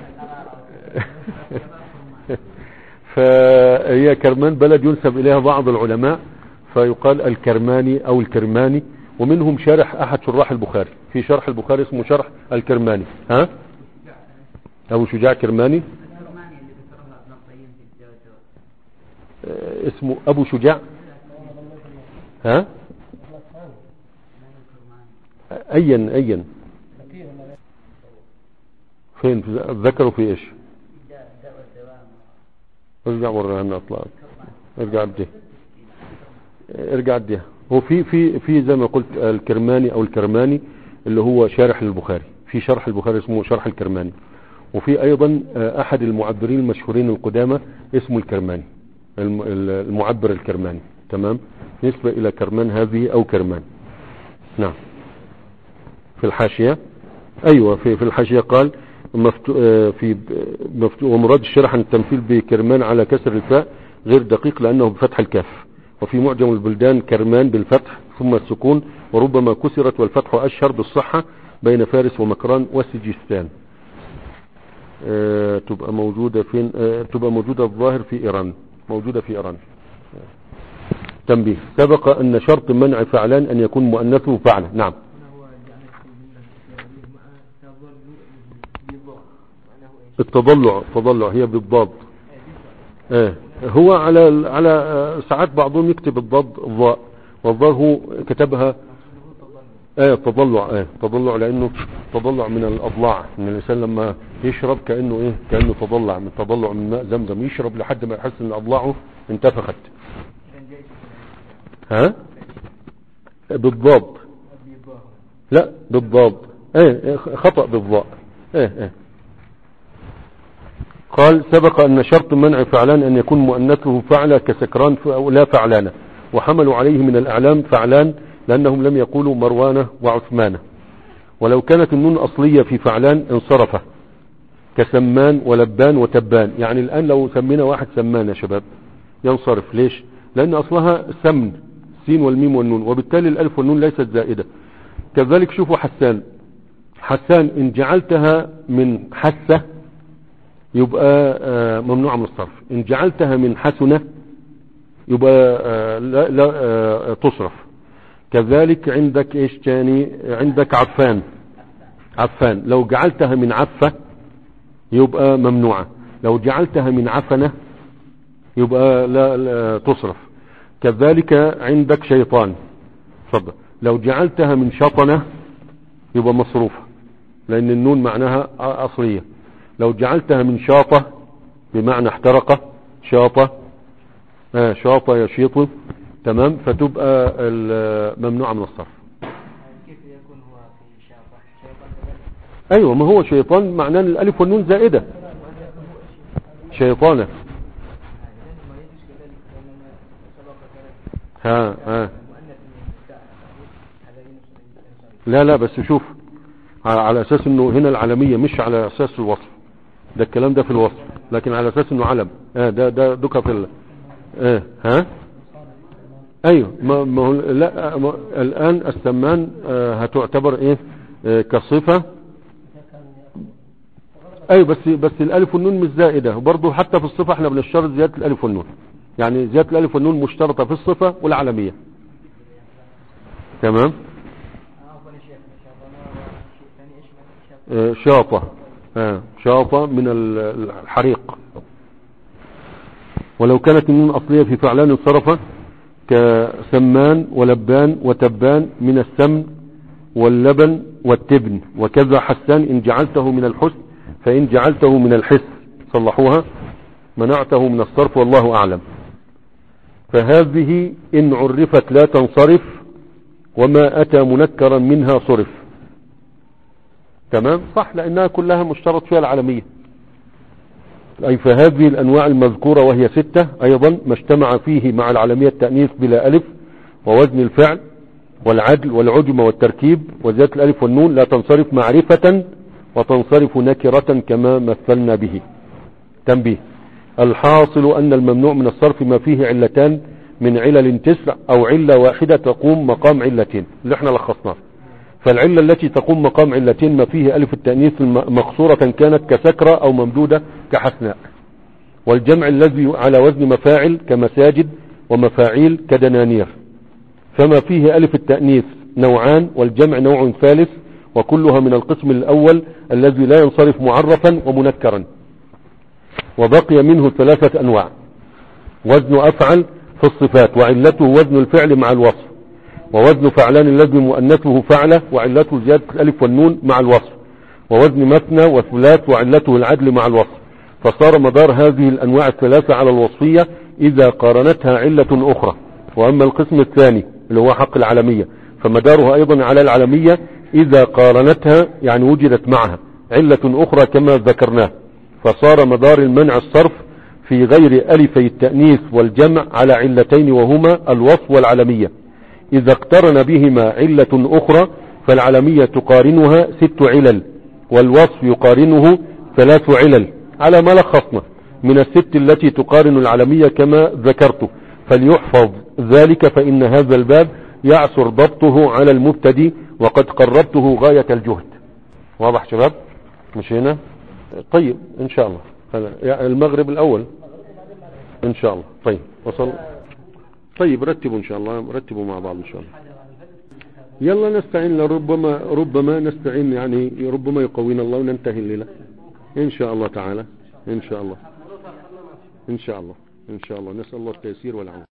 فهي كرمان بلد ينسب اليها بعض العلماء فيقال الكرماني او الكرماني ومنهم شارح احد شراح البخاري في شرح البخاري اسمه شرح الكرماني ها ابو شجاع كرماني الكرماني اللي ذكرها ابن القيم في الدواء آه، اسمه ابو شجاع ها من الكرماني ايا ايا فقيه ولا غير فين في- ذكروا في ايش داء دواء الدوام ارجع ورا لنا اطلع ارجع اديه ارجع اديه هو في في في زي ما قلت الكرماني او الكرماني اللي هو شارح للبخاري في شرح البخاري اسمه شرح الكرماني وفي ايضا آه، احد المعبرين المشهورين القدامى اسمه الكرماني الم- ال- المعبر الكرماني تمام نسبة الى كرمان هذه او كرمان نعم في الحاشية ايوه في في الحاشية قال مفتو آه، في مفتو ومراد الشرح عن التمثيل بكرمان على كسر الفاء غير دقيق لانه بفتح الكاف وفي معجم البلدان كرمان بالفتح ثم السكون وربما كسرت والفتح اشهر بالصحة بين فارس ومكران وسجستان آه، تبقى موجودة فين آه، تبقى موجودة الظاهر في ايران موجودة في ايران تنبيه سبق ان شرط منع فعلان ان يكون مؤنثه فعلا نعم هو جعل الكلمة مع تظل بالضاء معناه ايش؟ التضلع التضلع هي بالضاد ايه هو على على آه، ساعات بعضهم يكتب الضاد الضاء والظاهر هو كتبها ايه تضلع ايه تضلع لانه تضلع من الاضلاع ان الانسان لما يشرب كانه ايه كانه تضلع من تضلع من ماء زمزم يشرب لحد ما يحس ان اضلاعه انتفخت كان جاي ها بالضاد بالضاء لا بالضاد ايه إيه، خطأ بالضاء ايه ايه قال سبق ان شرط منع فعلان ان يكون مؤنثه فعل كسكران ف- أو لا فعلانة وحملوا عليه من الاعلام فعلان لانهم لم يقولوا مروانة وعثمانة ولو كانت النون اصلية في فعلان انصرف كسمان ولبان وتبان يعني الان لو سمينا واحد سمان يا شباب ينصرف ليش لان اصلها سمن سين والميم والنون وبالتالي الالف والنون ليست زائدة كذلك شوفوا حسان حسان ان جعلتها من حسة يبقى آه، ممنوع من الصرف ان جعلتها من حسنة يبقى آه، لا, لا آه، تصرف كذلك عندك ايش تاني عندك عفان عفان لو جعلتها من عفة يبقى ممنوعة لو جعلتها من عفنة يبقى لا, لا تصرف كذلك عندك شيطان تفضل لو جعلتها من شطنة يبقى مصروفة لأن النون معناها أصلية لو جعلتها من شاطة بمعنى احترق شاطة آه شاطة يشيط تمام فتبقى ال- ممنوعة من الصرف كيف يكون هو في شيطان شيطان كذلك أيوة ما هو شيطان معناه إن الألف والنون زائدة شيطانة لأنه ما يجوز كذلك لأننا سبق كذلك ها ها مؤنث من التاء هذا ينصرف لا لا بس شوف على, على اساس انه هنا العالمية مش على اساس الوصف ده الكلام ده في الوصف لكن على اساس انه علم اه ده ده دوكا في ال... اه ها ايوه ما ما هو لا ما الان السمان آه هتعتبر ايه آه كصفة ايوه بس بس الالف والنون مش زائدة وبرضه حتى في الصفة احنا بنشترط زيادة الالف والنون يعني زيادة الالف والنون مشترطة في الصفة والعالمية تمام عفوا يا شيخ شيطان وشيء ثاني ايش معنى شيطان آه، شاطة آه، شاطة من ال- الحريق ولو كانت النون أصلية في فعلان انصرف كسمان ولبان وتبان من السمن واللبن والتبن وكذا حسان إن جعلته من الحسن فإن جعلته من الحس صلحوها منعته من الصرف والله أعلم فهذه إن عرفت لا تنصرف وما أتى منكرا منها صرف تمام صح لأنها كلها مشترط فيها العالمية أي فهذه الأنواع المذكورة وهي ستة أيضا ما اجتمع فيه مع العالمية التأنيث بلا ألف ووزن الفعل والعدل والعجم والتركيب وزيادة الألف والنون لا تنصرف معرفة وتنصرف نكرة كما مثلنا به تنبيه الحاصل أن الممنوع من الصرف ما فيه علتان من علل تسع أو علة واحدة تقوم مقام علتين اللي احنا لخصناه فالعلة التي تقوم مقام علتين ما فيه ألف التأنيث الم- مقصورة كانت كسكرة أو ممدودة كحسناء والجمع الذي على وزن مفاعل كمساجد ومفاعيل كدنانير فما فيه ألف التأنيث نوعان والجمع نوع ثالث وكلها من القسم الأول الذي لا ينصرف معرفا ومنكرا وبقي منه ثلاثة أنواع وزن أفعل في الصفات وعلته وزن الفعل مع الوصف ووزن فعلان الذي مؤنثه فعله وعلته زيادة الألف والنون مع الوصف ووزن مثنى وثلاث وعلته العدل مع الوصف فصار مدار هذه الأنواع الثلاثة على الوصفية إذا قارنتها علة أخرى وأما القسم الثاني اللي هو حق العالمية فمدارها أيضا على العالمية إذا قارنتها يعني وجدت معها علة أخرى كما ذكرناه فصار مدار المنع الصرف في غير ألفي التأنيث والجمع على علتين وهما الوصف والعلمية إذا اقترن بهما علة أخرى فالعلمية تقارنها ست علل والوصف يقارنه ثلاث علل على ما لخصنا من الست التي تقارن العلمية كما ذكرت فليحفظ ذلك فإن هذا الباب يعسر ضبطه على المبتدي وقد قربته غاية الجهد واضح شباب مش هنا طيب ان شاء الله هذا يعني المغرب الاول ان شاء الله طيب وصل طيب رتبوا ان شاء الله رتبوا مع بعض ان شاء الله يلا نستعين لربما ربما نستعين يعني ربما يقوينا الله وننتهي الليلة ان شاء الله تعالى ان شاء الله ان شاء الله ان شاء الله نسأل الله التيسير والعون